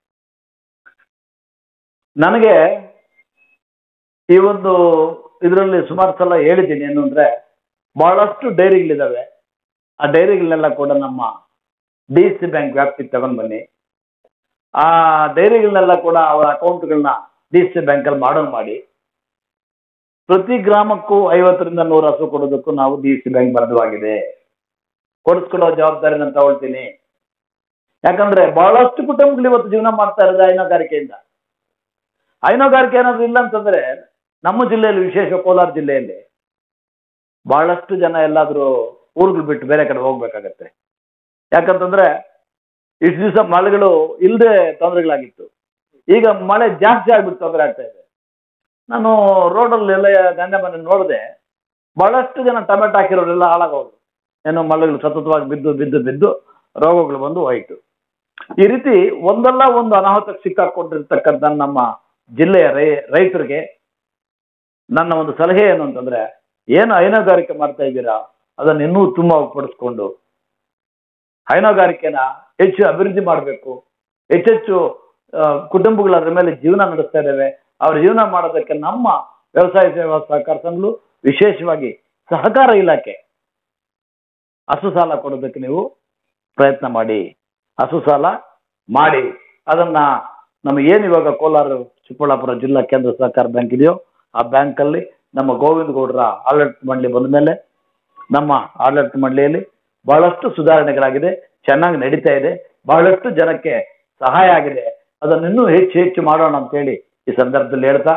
S2: ನನಗೆ ಈ ಒಂದು ಇದರಲ್ಲಿ ಸುಮಾರು ಸಲ ಹೇಳಿದ್ದೀನಿ ಏನು ಅಂದ್ರೆ ಬಹಳಷ್ಟು ಡೈರಿಗಳಿದಾವೆ ಆ ಡೈರಿಗಳನ್ನೆಲ್ಲ ಕೂಡ ನಮ್ಮ ಡಿ ಸಿ ಬ್ಯಾಂಕ್ ವ್ಯಾಪ್ತಿಗೆ ತಗೊಂಡ್ ಬನ್ನಿ ಆ ಡೈರಿಗಳನ್ನೆಲ್ಲ ಕೂಡ ಅವರ ಅಕೌಂಟ್ಗಳನ್ನ ಡಿ ಸಿ ಬ್ಯಾಂಕಲ್ಲಿ ಮಾಡೋನ್ ಮಾಡಿ ಪ್ರತಿ ಗ್ರಾಮಕ್ಕೂ ಐವತ್ತರಿಂದ ನೂರು ಹಸು ಕೊಡೋದಕ್ಕೂ ನಾವು ಡಿ ಸಿ ಬ್ಯಾಂಕ್ ಬದ್ಧವಾಗಿದೆ ಕೊಡಿಸ್ಕೊಡೋ ಜವಾಬ್ದಾರಿ ನಾನು ತಗೊಳ್ತೀನಿ ಯಾಕಂದ್ರೆ ಬಹಳಷ್ಟು ಕುಟುಂಬಗಳು ಇವತ್ತು ಜೀವನ ಮಾಡ್ತಾ ಇರೋದು ಹೈನುಗಾರಿಕೆಯಿಂದ ಹೈನುಗಾರಿಕೆ ಏನಾದ್ರು ಇಲ್ಲ ಅಂತಂದ್ರೆ ನಮ್ಮ ಜಿಲ್ಲೆಯಲ್ಲಿ ವಿಶೇಷ ಕೋಲಾರ ಜಿಲ್ಲೆಯಲ್ಲಿ ಬಹಳಷ್ಟು ಜನ ಎಲ್ಲಾದ್ರೂ ಊರುಗಳು ಬಿಟ್ಟು ಬೇರೆ ಕಡೆ ಹೋಗ್ಬೇಕಾಗತ್ತೆ ಯಾಕಂತಂದ್ರೆ ಇಷ್ಟು ದಿವಸ ಮಳೆಗಳು ಇಲ್ಲದೆ ತೊಂದರೆಗಳಾಗಿತ್ತು ಈಗ ಮಳೆ ಜಾಸ್ತಿ ಆಗ್ಬಿಟ್ಟು ತೊಂದರೆ ಆಗ್ತಾ ಇದೆ ನಾನು ರೋಡಲ್ಲಿ ಎಲ್ಲ ಗಂಧೆ ಮನೆ ನೋಡಿದೆ ಬಹಳಷ್ಟು ಜನ ಟೊಮೆಟೊ ಹಾಕಿರೋರೆಲ್ಲ ಹಾಳಾಗೋದು ಏನೋ ಮಳೆಗಳು ಸತತವಾಗಿ ಬಿದ್ದು ಬಿದ್ದು ಬಿದ್ದು ರೋಗಗಳು ಬಂದು ಹೋಯಿತು ಈ ರೀತಿ ಒಂದಲ್ಲ ಒಂದು ಅನಾಹುತಕ್ಕೆ ಸಿಕ್ಕಾಕೊಂಡಿರ್ತಕ್ಕಂಥ ನಮ್ಮ ಜಿಲ್ಲೆಯ ರೈ ರೈತರಿಗೆ ನನ್ನ ಒಂದು ಸಲಹೆ ಏನು ಅಂತಂದ್ರೆ ಏನು ಹೈನುಗಾರಿಕೆ ಮಾಡ್ತಾ ಇದ್ದೀರಾ ಅದನ್ನು ಇನ್ನೂ ತುಂಬ ಪಡಿಸ್ಕೊಂಡು ಹೈನುಗಾರಿಕೆನ ಹೆಚ್ಚು ಅಭಿವೃದ್ಧಿ ಮಾಡಬೇಕು ಹೆಚ್ಚೆಚ್ಚು ಆ, ಕುಟುಂಬಗಳು ಅದ್ರ ಮೇಲೆ ಜೀವನ ನಡೆಸ್ತಾ ಇದ್ದಾವೆ ಅವ್ರ ಜೀವನ ಮಾಡೋದಕ್ಕೆ ನಮ್ಮ ವ್ಯವಸಾಯ ಸೇವಾ ಸಹಕಾರ ಸಂಘಗಳು ವಿಶೇಷವಾಗಿ ಸಹಕಾರ ಇಲಾಖೆ ಹಸು ಸಾಲ ಕೊಡೋದಕ್ಕೆ ನೀವು ಪ್ರಯತ್ನ ಮಾಡಿ ಹಸು ಸಾಲ ಮಾಡಿ ಅದನ್ನ ನಮ್ಮ ಏನು ಇವಾಗ ಕೋಲಾರ ಚಿಕ್ಕಬಳ್ಳಾಪುರ ಜಿಲ್ಲಾ ಕೇಂದ್ರ ಸಹಕಾರ ಬ್ಯಾಂಕ್ ಇದೆಯೋ ಆ ಬ್ಯಾಂಕಲ್ಲಿ ನಮ್ಮ ಗೋವಿಂದ ಗೌಡರ ಆಡಳಿತ ಮಂಡಳಿ ಬಂದ ಮೇಲೆ ನಮ್ಮ ಆಡಳಿತ ಮಂಡಳಿಯಲ್ಲಿ ಬಹಳಷ್ಟು ಸುಧಾರಣೆಗಳಾಗಿದೆ ಚೆನ್ನಾಗಿ ನಡೀತಾ ಇದೆ ಬಹಳಷ್ಟು ಜನಕ್ಕೆ ಸಹಾಯ ಆಗಿದೆ ಅದನ್ನು ಇನ್ನೂ ಹೆಚ್ಚು ಹೆಚ್ಚು ಮಾಡೋಣ ಅಂತೇಳಿ ಈ ಸಂದರ್ಭದಲ್ಲಿ ಹೇಳ್ತಾ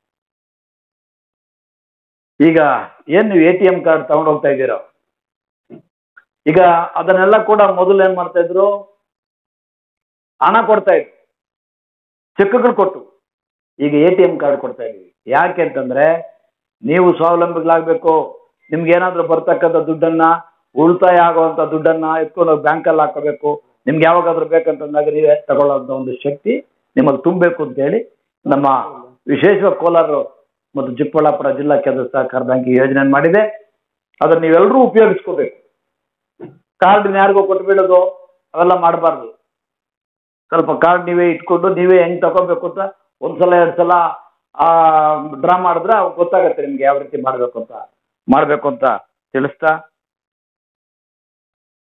S2: ಈಗ ಏನ್ ನೀವು ಎ ಟಿ ಎಂ ಕಾರ್ಡ್ ತಗೊಂಡು ಹೋಗ್ತಾ ಇದ್ದೀರೋ ಈಗ ಅದನ್ನೆಲ್ಲ ಕೂಡ ಮೊದಲು ಏನ್ ಮಾಡ್ತಾ ಇದ್ರು ಹಣ ಕೊಡ್ತಾ ಇದ್ರು ಚೆಕ್ಗಳು ಕೊಟ್ಟು ಈಗ ಎ ಟಿ ಎಂ ಕಾರ್ಡ್ ಕೊಡ್ತಾ ಇದೀವಿ ಯಾಕೆ ಅಂತಂದ್ರೆ ನೀವು ಸ್ವಾವಲಂಬಿಗಳಾಗಬೇಕು ನಿಮ್ಗೆ ಏನಾದ್ರೂ ಬರ್ತಕ್ಕಂಥ ದುಡ್ಡನ್ನ ಉಳಿತಾಯ ಆಗುವಂತ ದುಡ್ಡನ್ನ ಎತ್ಕೊಂಡು ಬ್ಯಾಂಕಲ್ಲಿ ಹಾಕೋಬೇಕು ನಿಮ್ಗೆ ಯಾವಾಗಾದ್ರೂ ಬೇಕಂತಂದಾಗ ನೀವೇ ತಗೊಳ್ಳೋಂಥ ಒಂದು ಶಕ್ತಿ ನಿಮಗೆ ತುಂಬಬೇಕು ಅಂತ ಹೇಳಿ ನಮ್ಮ ವಿಶೇಷವಾಗಿ ಕೋಲಾರ ಮತ್ತು ಚಿಕ್ಕಬಳ್ಳಾಪುರ ಜಿಲ್ಲಾ ಕೇಂದ್ರ ಸಹಕಾರ ಬ್ಯಾಂಕ್ ಈ ಯೋಜನೆ ಮಾಡಿದೆ ಅದನ್ನ ನೀವೆಲ್ಲರೂ ಉಪಯೋಗಿಸ್ಕೋಬೇಕು ಕಾರ್ಡ್ ಯಾರಿಗೋ ಕೊಟ್ಟು ಬಿಡೋದು ಅವೆಲ್ಲ ಮಾಡಬಾರ್ದು ಸ್ವಲ್ಪ ಕಾರ್ಡ್ ನೀವೇ ಇಟ್ಕೊಂಡು ನೀವೇ ಹೆಂಗ್ ತಗೋಬೇಕು ಅಂತ ಒಂದ್ಸಲ ಎರಡ್ ಸಲ ಆ ಡ್ರಾ ಮಾಡಿದ್ರೆ ಅವಾಗ ಗೊತ್ತಾಗತ್ತೆ ನಿಮ್ಗೆ ಯಾವ ರೀತಿ ಮಾಡ್ಬೇಕು ಅಂತ ಮಾಡ್ಬೇಕು ಅಂತ ತಿಳಿಸ್ತಾ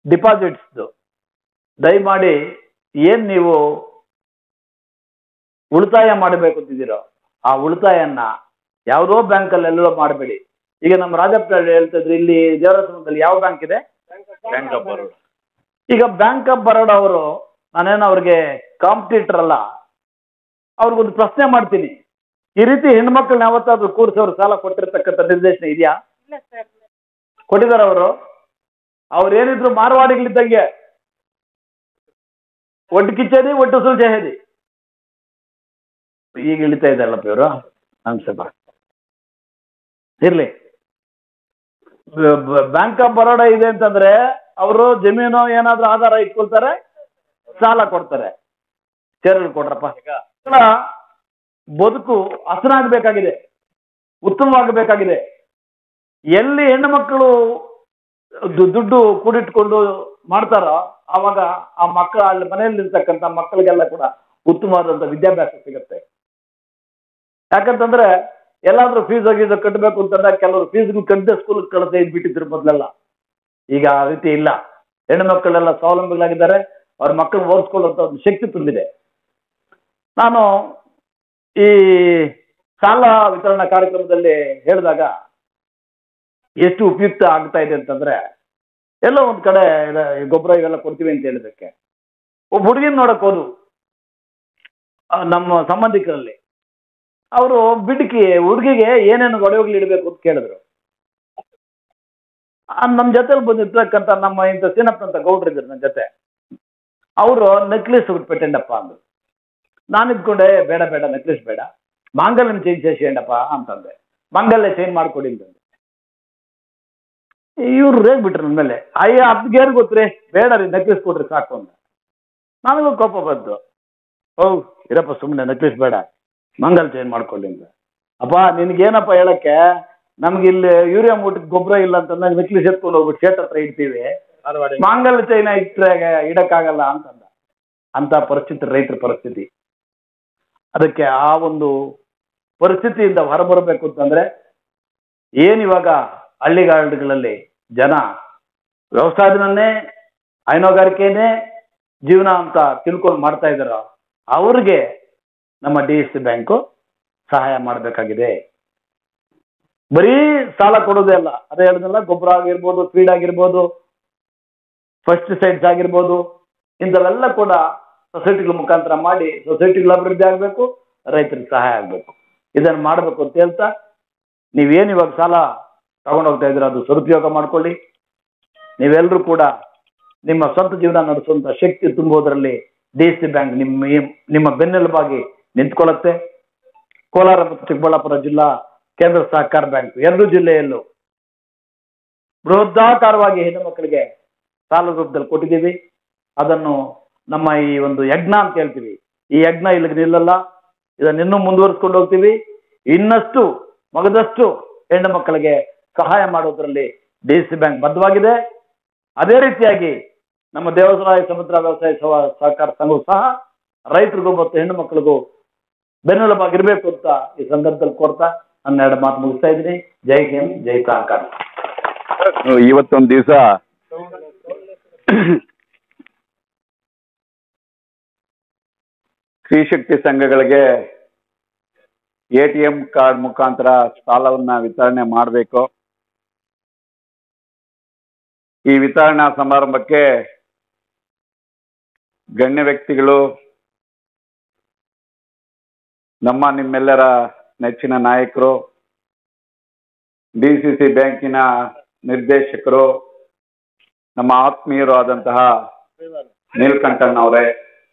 S2: ಡಿಪಾಸಿಟ್ಸ್ದು ದಯಮಾಡಿ ಏನ್ ನೀವು ಉಳಿತಾಯ ಮಾಡಬೇಕು ಅಂತಿದ್ದೀರೋ ಆ ಉಳಿತಾಯನ್ನ ಯಾವುದೋ ಬ್ಯಾಂಕಲ್ಲಿ ಎಲ್ಲೋ ಮಾಡಬೇಡಿ ಈಗ ನಮ್ಮ ರಾಜಪ್ಪ ಹೇಳ್ತಾ ಇದ್ರು ಇಲ್ಲಿ ದೇವರಸಮದಲ್ಲಿ ಯಾವ ಬ್ಯಾಂಕ್ ಇದೆ
S4: ಬ್ಯಾಂಕ್ ಆಫ್ ಬರೋಡ
S2: ಈಗ ಬ್ಯಾಂಕ್ ಆಫ್ ಬರೋಡ ಅವರು ನಾನೇನು ಅವ್ರಿಗೆ ಕಾಂಪಿಟೇಟರ್ ಅಲ್ಲ ಅವ್ರಿಗೊಂದು ಪ್ರಶ್ನೆ ಮಾಡ್ತೀನಿ ಈ ರೀತಿ ಹೆಣ್ಮಕ್ಳನ್ನ ಯಾವತ್ತಾದ್ರೂ ಕೂರಿಸಿ ಅವ್ರು ಸಾಲ ಕೊಟ್ಟಿರ್ತಕ್ಕಂಥ ನಿರ್ದೇಶನ ಇದೆಯಾ
S3: ಇಲ್ಲ ಸರ್
S2: ಕೊಟ್ಟಿದ್ದಾರೆ ಅವರು ಅವ್ರು ಏನಿದ್ರು ಮಾರವಾಡಿಗಳಿದ್ದಂಗೆ ಒಟ್ಟು ಕಿಚ್ಚದಿ ಒಟ್ಟು ಸುಲ್ ಜಹದಿ ಈಗ ಇಳಿತಾ ಇದ್ದಲ್ಲಪ್ಪ ಇವರು ಸ್ವಲ್ಪ ಇರ್ಲಿ ಬ್ಯಾಂಕ್ ಆಫ್ ಬರೋಡ ಇದೆ ಅಂತಂದ್ರೆ ಅವರು ಜಮೀನು ಏನಾದ್ರೂ ಆಧಾರ ಇಟ್ಕೊಳ್ತಾರೆ ಸಾಲ ಕೊಡ್ತಾರೆ ಚೇರಲ್ ಕೊಡ್ರಪ್ಪ ಮಕ್ಕಳ ಬದುಕು ಹಸನಾಗಬೇಕಾಗಿದೆ ಉತ್ತಮವಾಗಬೇಕಾಗಿದೆ ಎಲ್ಲಿ ಹೆಣ್ಣು ಮಕ್ಕಳು ದು- ದುಡ್ಡು ಕೂಡಿಟ್ಕೊಂಡು ಮಾಡ್ತಾರೋ ಆವಾಗ ಆ ಮಕ್ಕಳ ಅಲ್ಲಿ ಮನೆಯಲ್ಲಿ ಇರ್ತಕ್ಕಂಥ ಮಕ್ಕಳಿಗೆಲ್ಲ ಕೂಡ ಉತ್ತಮವಾದಂತ ವಿದ್ಯಾಭ್ಯಾಸ ಸಿಗುತ್ತೆ ಯಾಕಂತಂದ್ರೆ ಎಲ್ಲಾದ್ರೂ ಫೀಸ್ ಗೀಸ್ ಕಟ್ಟಬೇಕು ಅಂತಂದಾಗ ಕೆಲವರು ಫೀಸ್ಗಳು ಕಟ್ಟದೆ ಸ್ಕೂಲ್ ಕಳಿಸೇ ಬಿಟ್ಟಿದ್ರು ಮೊದಲೆಲ್ಲ ಈಗ ಆ ರೀತಿ ಇಲ್ಲ ಹೆಣ್ಣು ಮಕ್ಕಳೆಲ್ಲ ಸ್ವಾವಲಂಬಿಗಳಾಗಿದ್ದಾರೆ ಅವ್ರ ಮಕ್ಕಳು ಓದಿಸ್ಕೊಳ್ಳುವಂತ ಒಂದು ಶಕ್ತಿ ತುಂಬಿದೆ ನಾನು ಈ ಸಾಲ ವಿತರಣಾ ಕಾರ್ಯಕ್ರಮದಲ್ಲಿ ಹೇಳಿದಾಗ ಎಷ್ಟು ಉಪಯುಕ್ತ ಆಗ್ತಾ ಇದೆ ಅಂತಂದ್ರೆ ಎಲ್ಲೋ ಒಂದ್ ಕಡೆ ಇದ- ಗೊಬ್ಬರ ಇವೆಲ್ಲ ಕೊಡ್ತೀವಿ ಅಂತ ಹೇಳಿದಕ್ಕೆ ಒಬ್ಬ ಹುಡುಗಿನ ನೋಡಕ್ ಹೋದು ಆ, ನಮ್ಮ ಸಂಬಂಧಿಕರಲ್ಲಿ ಅವರು ಬಿಡ್ಕಿ ಹುಡುಗಿಗೆ ಏನೇನು ಒಡವೆಗಳು ಇಡಬೇಕು ಅಂತ ಕೇಳಿದ್ರು ಆ, ನಮ್ಮ ಜೊತೆಲಿ ಬಂದಿರ್ತಕ್ಕಂಥ ನಮ್ಮ ಇಂಥ ಸೀನಪ್ಪ ಅಂತ ಗೌಡ್ರು ಇದ್ರು ನನ್ನ ಜೊತೆ ಅವರು ನೆಕ್ಲೆಸ್ ಬಿಟ್ಬಿಟ್ಟೆಂಡಪ್ಪ ಅಂದ್ರು ನಾನು ಇದ್ಕೊಂಡೆ ಬೇಡ ಬೇಡ ನೆಕ್ಲೆಸ್ ಬೇಡ ಮಾಂಗಲ್ಯನ ಚೇಂಜ್ చేసేయండಪ್ಪ ಅಂತಂದೆ ಮಾಂಗಲ್ಯ ಚೇಂಜ್ ಮಾಡ್ಕೊಡಿ ಅಂತಂದೆ ಇವ್ರು ರೇಗ್ ಬಿಟ್ರು ನನ್ನ ಮೇಲೆ ಅಯ್ಯ ಅದ್ಗೇರ್ ಗೊತ್ತ್ರಿ ಬೇಡ ರೀ ನೆಕ್ಲೆಸ್ ಕೊಡ್ರಿ ಸಾಕು ಅಂತ ನನಗೂ ಕೋಪ ಬಂತು ಓ ಇರಪ್ಪ ಸುಮ್ಮನೆ ನೆಕ್ಲೆಸ್ ಬೇಡ ಮಂಗಲ್ ಚೇಂಜ್ ಮಾಡ್ಕೊಳ್ಳಿ ಅಂತ ಅಪ್ಪ ನಿನ್ಗೇನಪ್ಪ ಹೇಳಕ್ಕೆ ನಮ್ಗೆ ಇಲ್ಲಿ ಯೂರಿಯಾ ಮೂಟಕ್ಕೆ ಗೊಬ್ಬರ ಇಲ್ಲ ಅಂತಂದಾಗ ನೆಕ್ಲೆಸ್ ಎತ್ಕೊಂಡು ಹೋಗ್ಬಿಟ್ಟು ಶೇಟ್ ಹತ್ರ ಇಡ್ತೀವಿ ಮಾಂಗಲ್ಯ ಚೈನ ಇಟ್ಟರೆ ಇಡಕ್ಕಾಗಲ್ಲ ಅಂತಂದ ಅಂತ ಪರಿಸ್ಥಿತಿ ರೈತರ ಪರಿಸ್ಥಿತಿ ಅದಕ್ಕೆ ಆ ಒಂದು ಪರಿಸ್ಥಿತಿಯಿಂದ ಹೊರಬರಬೇಕು ಅಂತಂದ್ರೆ ಏನ್ ಇವಾಗ ಹಳ್ಳಿಗಾಡುಗಳಲ್ಲಿ ಜನ ವ್ಯವಸಾಯದನ್ನೇ ಹೈನುಗಾರಿಕೆನೇ ಜೀವನ ಅಂತ ತಿಳ್ಕೊಂಡು ಮಾಡ್ತಾ ಇದ್ದಾರೋ ಅವ್ರಿಗೆ ನಮ್ಮ ಡಿ ಎಸ್ ಸಿ ಬ್ಯಾಂಕು ಸಹಾಯ ಮಾಡಬೇಕಾಗಿದೆ ಬರೀ ಸಾಲ ಕೊಡೋದೇ ಅಲ್ಲ ಅದೇ ಹೇಳಿದ್ನಲ್ಲ ಗೊಬ್ಬರ ಆಗಿರ್ಬೋದು ಫೀಡ್ ಆಗಿರ್ಬೋದು ಪೆಸ್ಟಿಸೈಡ್ಸ್ ಆಗಿರ್ಬೋದು ಇಂಥವೆಲ್ಲ ಕೂಡ ಸೊಸೈಟಿಗಳ ಮುಖಾಂತರ ಮಾಡಿ ಸೊಸೈಟಿಗಳ ಅಭಿವೃದ್ಧಿ ಆಗಬೇಕು ರೈತರಿಗೆ ಸಹಾಯ ಆಗಬೇಕು ಇದನ್ನು ಮಾಡಬೇಕು ಅಂತ ಹೇಳ್ತಾ ನೀವೇನು ಇವಾಗ ಸಾಲ ತಗೊಂಡು ಹೋಗ್ತಾ ಇದ್ದೀರ ಅದು ಸದುಪಯೋಗ ಮಾಡ್ಕೊಳ್ಳಿ ನೀವೆಲ್ಲರೂ ಕೂಡ ನಿಮ್ಮ ಸ್ವಂತ ಜೀವನ ನಡೆಸುವಂತ ಶಕ್ತಿ ತುಂಬುವುದರಲ್ಲಿ ಡಿ ಸಿ ಬ್ಯಾಂಕ್ ನಿಮ್ಮ ನಿಮ್ಮ ಬೆನ್ನೆಲುಬಾಗಿ ನಿಂತ್ಕೊಳ್ಳುತ್ತೆ ಕೋಲಾರ ಮತ್ತು ಚಿಕ್ಕಬಳ್ಳಾಪುರ ಜಿಲ್ಲಾ ಕೇಂದ್ರ ಸಹಕಾರ ಬ್ಯಾಂಕ್ ಎರಡು ಜಿಲ್ಲೆಯಲ್ಲೂ ಬೃಹದಾಕಾರವಾಗಿ ಹೆಣ್ಣು ಮಕ್ಕಳಿಗೆ ಸಾಲ ರೂಪದಲ್ಲಿ ಕೊಟ್ಟಿದ್ದೀವಿ ಅದನ್ನು ನಮ್ಮ ಈ ಒಂದು ಯಜ್ಞ ಅಂತ ಹೇಳ್ತೀವಿ ಈ ಯಜ್ಞ ಇಲ್ಲಿಗೆ ನಿಲ್ಲಲ್ಲ ಇದನ್ನ ಇನ್ನೂ ಮುಂದುವರಿಸ್ಕೊಂಡು ಹೋಗ್ತೀವಿ ಇನ್ನಷ್ಟು ಮಗದಷ್ಟು ಹೆಣ್ಣು ಮಕ್ಕಳಿಗೆ ಸಹಾಯ ಮಾಡೋದ್ರಲ್ಲಿ ಡಿ ಸಿ ಬ್ಯಾಂಕ್ ಬದ್ಧವಾಗಿದೆ ಅದೇ ರೀತಿಯಾಗಿ ನಮ್ಮ ದೇವಸರಾಯ ಸಮುದ್ರ ವ್ಯವಸಾಯ ಸಹ- ಸಹಕಾರ ಸಂಘವು ಸಹ ರೈತರಿಗೂ ಮತ್ತು ಹೆಣ್ಣು ಮಕ್ಕಳಿಗೂ ಬೆನ್ನೆಲುಬಾಗಿರ್ಬೇಕು ಅಂತ ಈ ಸಂದರ್ಭದಲ್ಲಿ ಕೋರ್ತಾ ಹನ್ನೆರಡು ಮಾತು ಮುಗಿಸ್ತಾ ಇದ್ದೀನಿ ಜೈ ಹಿಂದ್ ಜೈ ಸಹಕಾರ
S4: ಇವತ್ತೊಂದು ದಿವಸ ಸ್ತ್ರೀಶಕ್ತಿ ಸಂಘಗಳಿಗೆ ಎ ಟಿ ಎಂ ಕಾರ್ಡ್ ಮುಖಾಂತರ ಸಾಲವನ್ನ ವಿತರಣೆ ಮಾಡಬೇಕು ಈ ವಿತರಣಾ ಸಮಾರಂಭಕ್ಕೆ ಗಣ್ಯ ವ್ಯಕ್ತಿಗಳು ನಮ್ಮ ನಿಮ್ಮೆಲ್ಲರ ನೆಚ್ಚಿನ ನಾಯಕರು ಡಿ ಸಿ ಸಿ ಬ್ಯಾಂಕಿನ ನಿರ್ದೇಶಕರು ನಮ್ಮ ಆತ್ಮೀಯರು ಆದಂತಹ ನೀಲ್ಕಂಠನ್ ಅವರೇ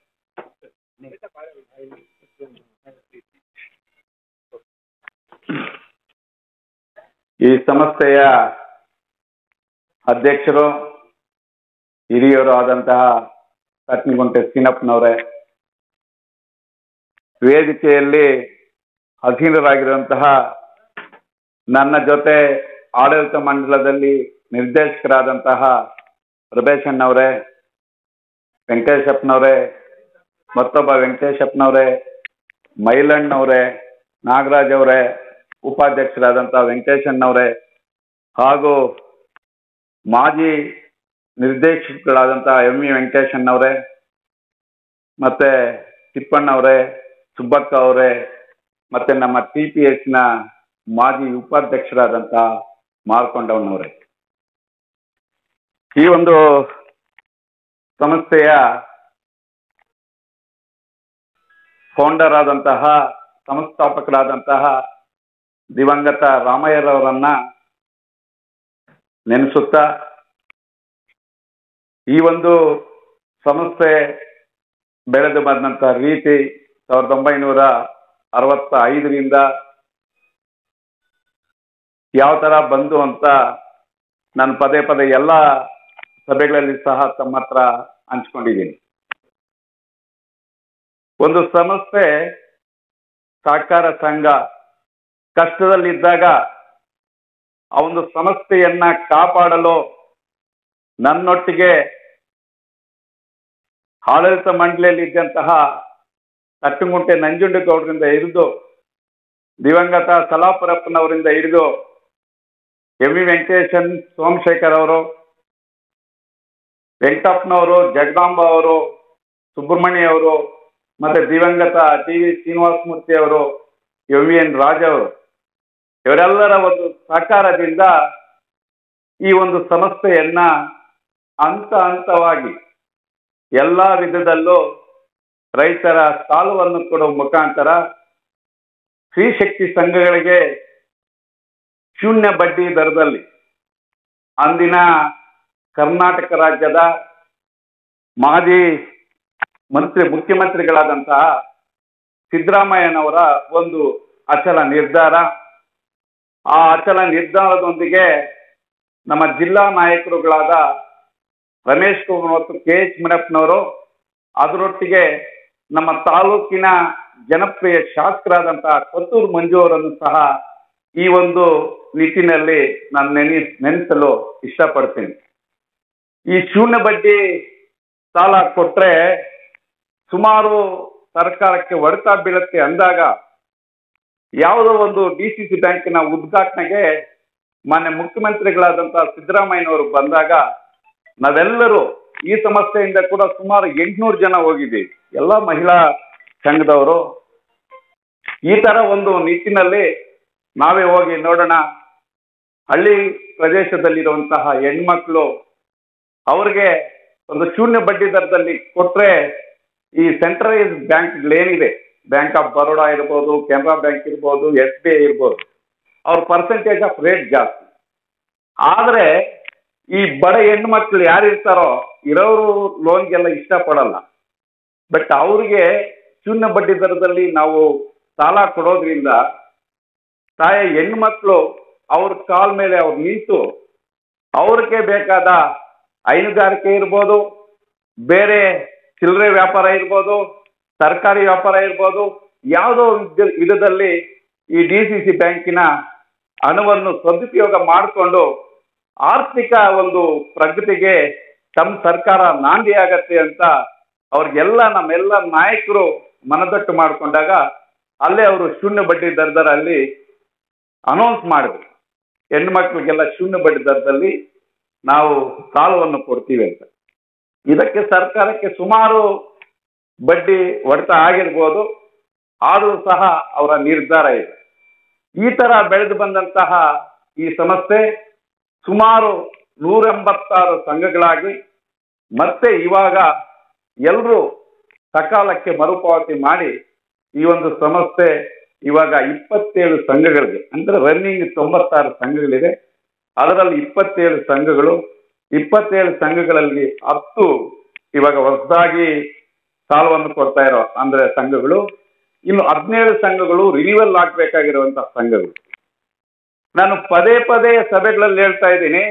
S4: ಈ ಸಂಸ್ಥೆಯ ಅಧ್ಯಕ್ಷರು ಹಿರಿಯರು ಆದಂತಹ ಕಟ್ನಿಗುಂಟೆ ಸೀನಪ್ಪನವರೇ ವೇದಿಕೆಯಲ್ಲಿ ಅಧೀನರಾಗಿರುವಂತಹ ನನ್ನ ಜೊತೆ ಆಡಳಿತ ಮಂಡಲದಲ್ಲಿ ನಿರ್ದೇಶಕರಾದಂತಹ ಪ್ರಭೇಶಣ್ಣವರೇ ವೆಂಕಟೇಶಪ್ಪನವರೇ ಮತ್ತೊಬ್ಬ ವೆಂಕಟೇಶಪ್ಪನವರೇ ಮೈಲಣ್ಣವರೇ ನಾಗರಾಜ್ ಅವರೇ ಉಪಾಧ್ಯಕ್ಷರಾದಂತಹ ವೆಂಕಟೇಶಣ್ಣವರೇ ಹಾಗೂ ಮಾಜಿ
S5: ನಿರ್ದೇಶಕಗಳಾದಂಥ ಎಂ ವಿ ವೆಂಕಟೇಶಣ್ಣವರೇ ಮತ್ತೆ ತಿಪ್ಪಣ್ಣವರೇ ಸುಬ್ಬಕ್ಕ ಅವರೇ ಮತ್ತೆ ನಮ್ಮ ಟಿ ಪಿ ಎಸ್ನ ಮಾಜಿ ಉಪಾಧ್ಯಕ್ಷರಾದಂಥ ಮಾರ್ಕೊಂಡವನವರೇ ಈ ಒಂದು ಸಂಸ್ಥೆಯ ಫೌಂಡರ್ ಆದಂತಹ ಸಂಸ್ಥಾಪಕರಾದಂತಹ ದಿವಂಗತ ರಾಮಯ್ಯರವರನ್ನ ನೆನೆಸುತ್ತಾ ಈ ಒಂದು ಸಂಸ್ಥೆ ಬೆಳೆದು ಬಂದಂತಹ ರೀತಿ ಸಾವಿರದ ಒಂಬೈನೂರ ಅರವತ್ತ ಐದರಿಂದ ಯಾವ ತರ ಬಂದು ಅಂತ ನಾನು ಪದೇ ಪದೇ ಎಲ್ಲ ಸಭೆಗಳಲ್ಲಿ ಸಹ ತಮ್ಮ ಹತ್ರ ಹಂಚ್ಕೊಂಡಿದ್ದೀನಿ ಒಂದು ಸಂಸ್ಥೆ ಸಹಕಾರ ಸಂಘ ಕಷ್ಟದಲ್ಲಿದ್ದಾಗ ಆ ಒಂದು ಸಂಸ್ಥೆಯನ್ನ ಕಾಪಾಡಲು ನನ್ನೊಟ್ಟಿಗೆ ಆಡಳಿತ ಮಂಡಳಿಯಲ್ಲಿ ಇದ್ದಂತಹ ತಟ್ಟುಗುಂಟೆ ನಂಜುಂಡಗೌಡರಿಂದ ಹಿಡಿದು ದಿವಂಗತ ಸಲಾಪುರಪ್ಪನವರಿಂದ ಹಿಡಿದು ಎಂ ವಿ ವೆಂಕಟೇಶನ್ ಸೋಮಶೇಖರ್ ಅವರು ವೆಂಕಟಪ್ಪನವರು ಜಗದಾಂಬ ಅವರು ಸುಬ್ರಹ್ಮಣ್ಯ ಅವರು ಮತ್ತೆ ದಿವಂಗತ ಟಿ ವಿ ಶ್ರೀನಿವಾಸಮೂರ್ತಿ ಅವರು ಎಂ ವಿ ಎನ್ ರಾಜ್ ಅವರು ಇವರೆಲ್ಲರ ಒಂದು ಸಹಕಾರದಿಂದ ಈ ಒಂದು ಸಂಸ್ಥೆಯನ್ನ ಹಂತ ಹಂತವಾಗಿ ಎಲ್ಲಾ ವಿಧದಲ್ಲೂ ರೈತರ ಸಾಲವನ್ನು ಕೊಡುವ ಮುಖಾಂತರ ಸ್ತ್ರೀಶಕ್ತಿ ಸಂಘಗಳಿಗೆ ಶೂನ್ಯ ಬಡ್ಡಿ ದರದಲ್ಲಿ ಅಂದಿನ ಕರ್ನಾಟಕ ರಾಜ್ಯದ ಮಾಜಿ ಮಂತ್ರಿ ಮುಖ್ಯಮಂತ್ರಿಗಳಾದಂತಹ ಸಿದ್ದರಾಮಯ್ಯನವರ ಒಂದು ಅಚಲ ನಿರ್ಧಾರ ಆ ಅಚಲ ನಿರ್ಧಾರದೊಂದಿಗೆ ನಮ್ಮ ಜಿಲ್ಲಾ ನಾಯಕರುಗಳಾದ ರಮೇಶ್ ಕುಮಾರ್ ಮತ್ತು ಕೆ ಎಚ್ ಮುನಪ್ಪನವರು ಅದರೊಟ್ಟಿಗೆ ನಮ್ಮ ತಾಲೂಕಿನ ಜನಪ್ರಿಯ ಶಾಸಕರಾದಂತಹ ಕೊತ್ತೂರು ಮಂಜು ಅವರನ್ನು ಸಹ ಈ ಒಂದು ನಿಟ್ಟಿನಲ್ಲಿ ನಾನು ನೆನೆ ನೆನೆಸಲು ಇಷ್ಟಪಡ್ತೀನಿ ಈ ಶೂನ್ಯ ಬಡ್ಡಿ ಸಾಲ ಕೊಟ್ರೆ ಸುಮಾರು ಸರ್ಕಾರಕ್ಕೆ ಹೊಡೆತ ಬೀಳುತ್ತೆ ಅಂದಾಗ ಯಾವುದೋ ಒಂದು ಡಿ ಸಿ ಸಿ ಬ್ಯಾಂಕಿನ ಉದ್ಘಾಟನೆಗೆ ಮಾನ್ಯ ಮುಖ್ಯಮಂತ್ರಿಗಳಾದಂತಹ ಸಿದ್ದರಾಮಯ್ಯನವರು ಬಂದಾಗ ನಾವೆಲ್ಲರೂ ಈ ಸಮಸ್ಯೆಯಿಂದ ಕೂಡ ಸುಮಾರು ಎಂಟುನೂರು ಜನ ಹೋಗಿದ್ದೀವಿ ಎಲ್ಲ ಮಹಿಳಾ ಸಂಘದವರು ಈ ತರ ಒಂದು ನಿಟ್ಟಿನಲ್ಲಿ ನಾವೇ ಹೋಗಿ ನೋಡೋಣ ಹಳ್ಳಿ ಪ್ರದೇಶದಲ್ಲಿರುವಂತಹ ಹೆಣ್ಮಕ್ಳು ಅವ್ರಿಗೆ ಒಂದು ಶೂನ್ಯ ಬಡ್ಡಿ ದರದಲ್ಲಿ ಕೊಟ್ರೆ ಈ ಸೆಂಟ್ರಲೈಸ್ ಬ್ಯಾಂಕ್ಗಳೇನಿದೆ ಬ್ಯಾಂಕ್ ಆಫ್ ಬರೋಡಾ ಇರ್ಬೋದು ಕೆನರಾ ಬ್ಯಾಂಕ್ ಇರ್ಬೋದು ಎಸ್ ಬಿ ಐ ಇರ್ಬೋದು ಅವ್ರ ಪರ್ಸೆಂಟೇಜ್ ಆಫ್ ರೇಟ್ ಜಾಸ್ತಿ ಆದ್ರೆ ಈ ಬಡ ಹೆಣ್ಮಕ್ಳು ಯಾರು ಇರ್ತಾರೋ ಇರೋರು ಲೋನ್ಗೆಲ್ಲ ಇಷ್ಟಪಡಲ್ಲ ಬಟ್ ಅವ್ರಿಗೆ ಶೂನ್ಯ ಬಡ್ಡಿ ದರದಲ್ಲಿ ನಾವು ಸಾಲ ಕೊಡೋದ್ರಿಂದ ತಾಯ ಹೆಣ್ಮಕ್ಳು ಅವ್ರ ಕಾಲ್ ಮೇಲೆ ಅವ್ರು ನಿಂತು ಅವ್ರಿಗೆ ಬೇಕಾದ ಹೈನುಗಾರಿಕೆ ಇರ್ಬೋದು ಬೇರೆ ಚಿಲ್ಲರೆ ವ್ಯಾಪಾರ ಇರ್ಬೋದು ಸರ್ಕಾರಿ ವ್ಯಾಪಾರ ಇರ್ಬೋದು ಯಾವುದೋ ವಿಧ- ವಿಧದಲ್ಲಿ ಈ ಡಿ ಸಿ ಸಿ ಬ್ಯಾಂಕಿನ ಹಣವನ್ನು ಸದುಪಯೋಗ ಮಾಡಿಕೊಂಡು ಆರ್ಥಿಕ ಒಂದು ಪ್ರಗತಿಗೆ ತಮ್ಮ ಸರ್ಕಾರ ನಾಂದಿ ಆಗತ್ತೆ ಅಂತ ಅವ್ರಿಗೆಲ್ಲ ನಮ್ಮೆಲ್ಲ ನಾಯಕರು ಮನದಟ್ಟು ಮಾಡಿಕೊಂಡಾಗ ಅಲ್ಲೇ ಅವರು ಶೂನ್ಯ ಬಡ್ಡಿ ದರದಲ್ಲಿ ಅನೌನ್ಸ್ ಮಾಡಿದ್ರು ಹೆಣ್ಮಕ್ಳಿಗೆಲ್ಲ ಶೂನ್ಯ ಬಡ್ಡಿ ದರದಲ್ಲಿ ನಾವು ಸಾಲವನ್ನು ಕೊಡ್ತೀವಿ ಅಂತ ಇದಕ್ಕೆ ಸರ್ಕಾರಕ್ಕೆ ಸುಮಾರು ಬಡ್ಡಿ ಹೊಡೆತ ಆಗಿರ್ಬೋದು ಆದರೂ ಸಹ ಅವರ ನಿರ್ಧಾರ ಇದೆ ಈ ತರ ಬೆಳೆದು ಬಂದಂತಹ ಈ ಸಂಸ್ಥೆ ಸುಮಾರು ನೂರ ಎಂಬತ್ತಾರು ಸಂಘಗಳಾಗಿ ಮತ್ತೆ ಇವಾಗ ಎಲ್ಲರೂ ಸಕಾಲಕ್ಕೆ ಮರುಪಾವತಿ ಮಾಡಿ ಈ ಒಂದು ಸಂಸ್ಥೆ ಇವಾಗ ಇಪ್ಪತ್ತೇಳು ಸಂಘಗಳಿಗೆ ಅಂದ್ರೆ ರನ್ನಿಂಗ್ ತೊಂಬತ್ತಾರು ಸಂಘಗಳಿದೆ ಅದರಲ್ಲಿ ಇಪ್ಪತ್ತೇಳು ಸಂಘಗಳು ಇಪ್ಪತ್ತೇಳು ಸಂಘಗಳಲ್ಲಿ ಹತ್ತು ಇವಾಗ ಹೊಸದಾಗಿ ಸಾಲವನ್ನು ಕೊಡ್ತಾ ಇರೋ ಅಂದ್ರೆ ಸಂಘಗಳು ಇನ್ನು ಹದಿನೇಳು ಸಂಘಗಳು ರಿನಿವಲ್ ಆಗ್ಬೇಕಾಗಿರುವಂತಹ ಸಂಘಗಳು ನಾನು ಪದೇ ಪದೇ ಸಭೆಗಳಲ್ಲಿ ಹೇಳ್ತಾ ಇದ್ದೀನಿ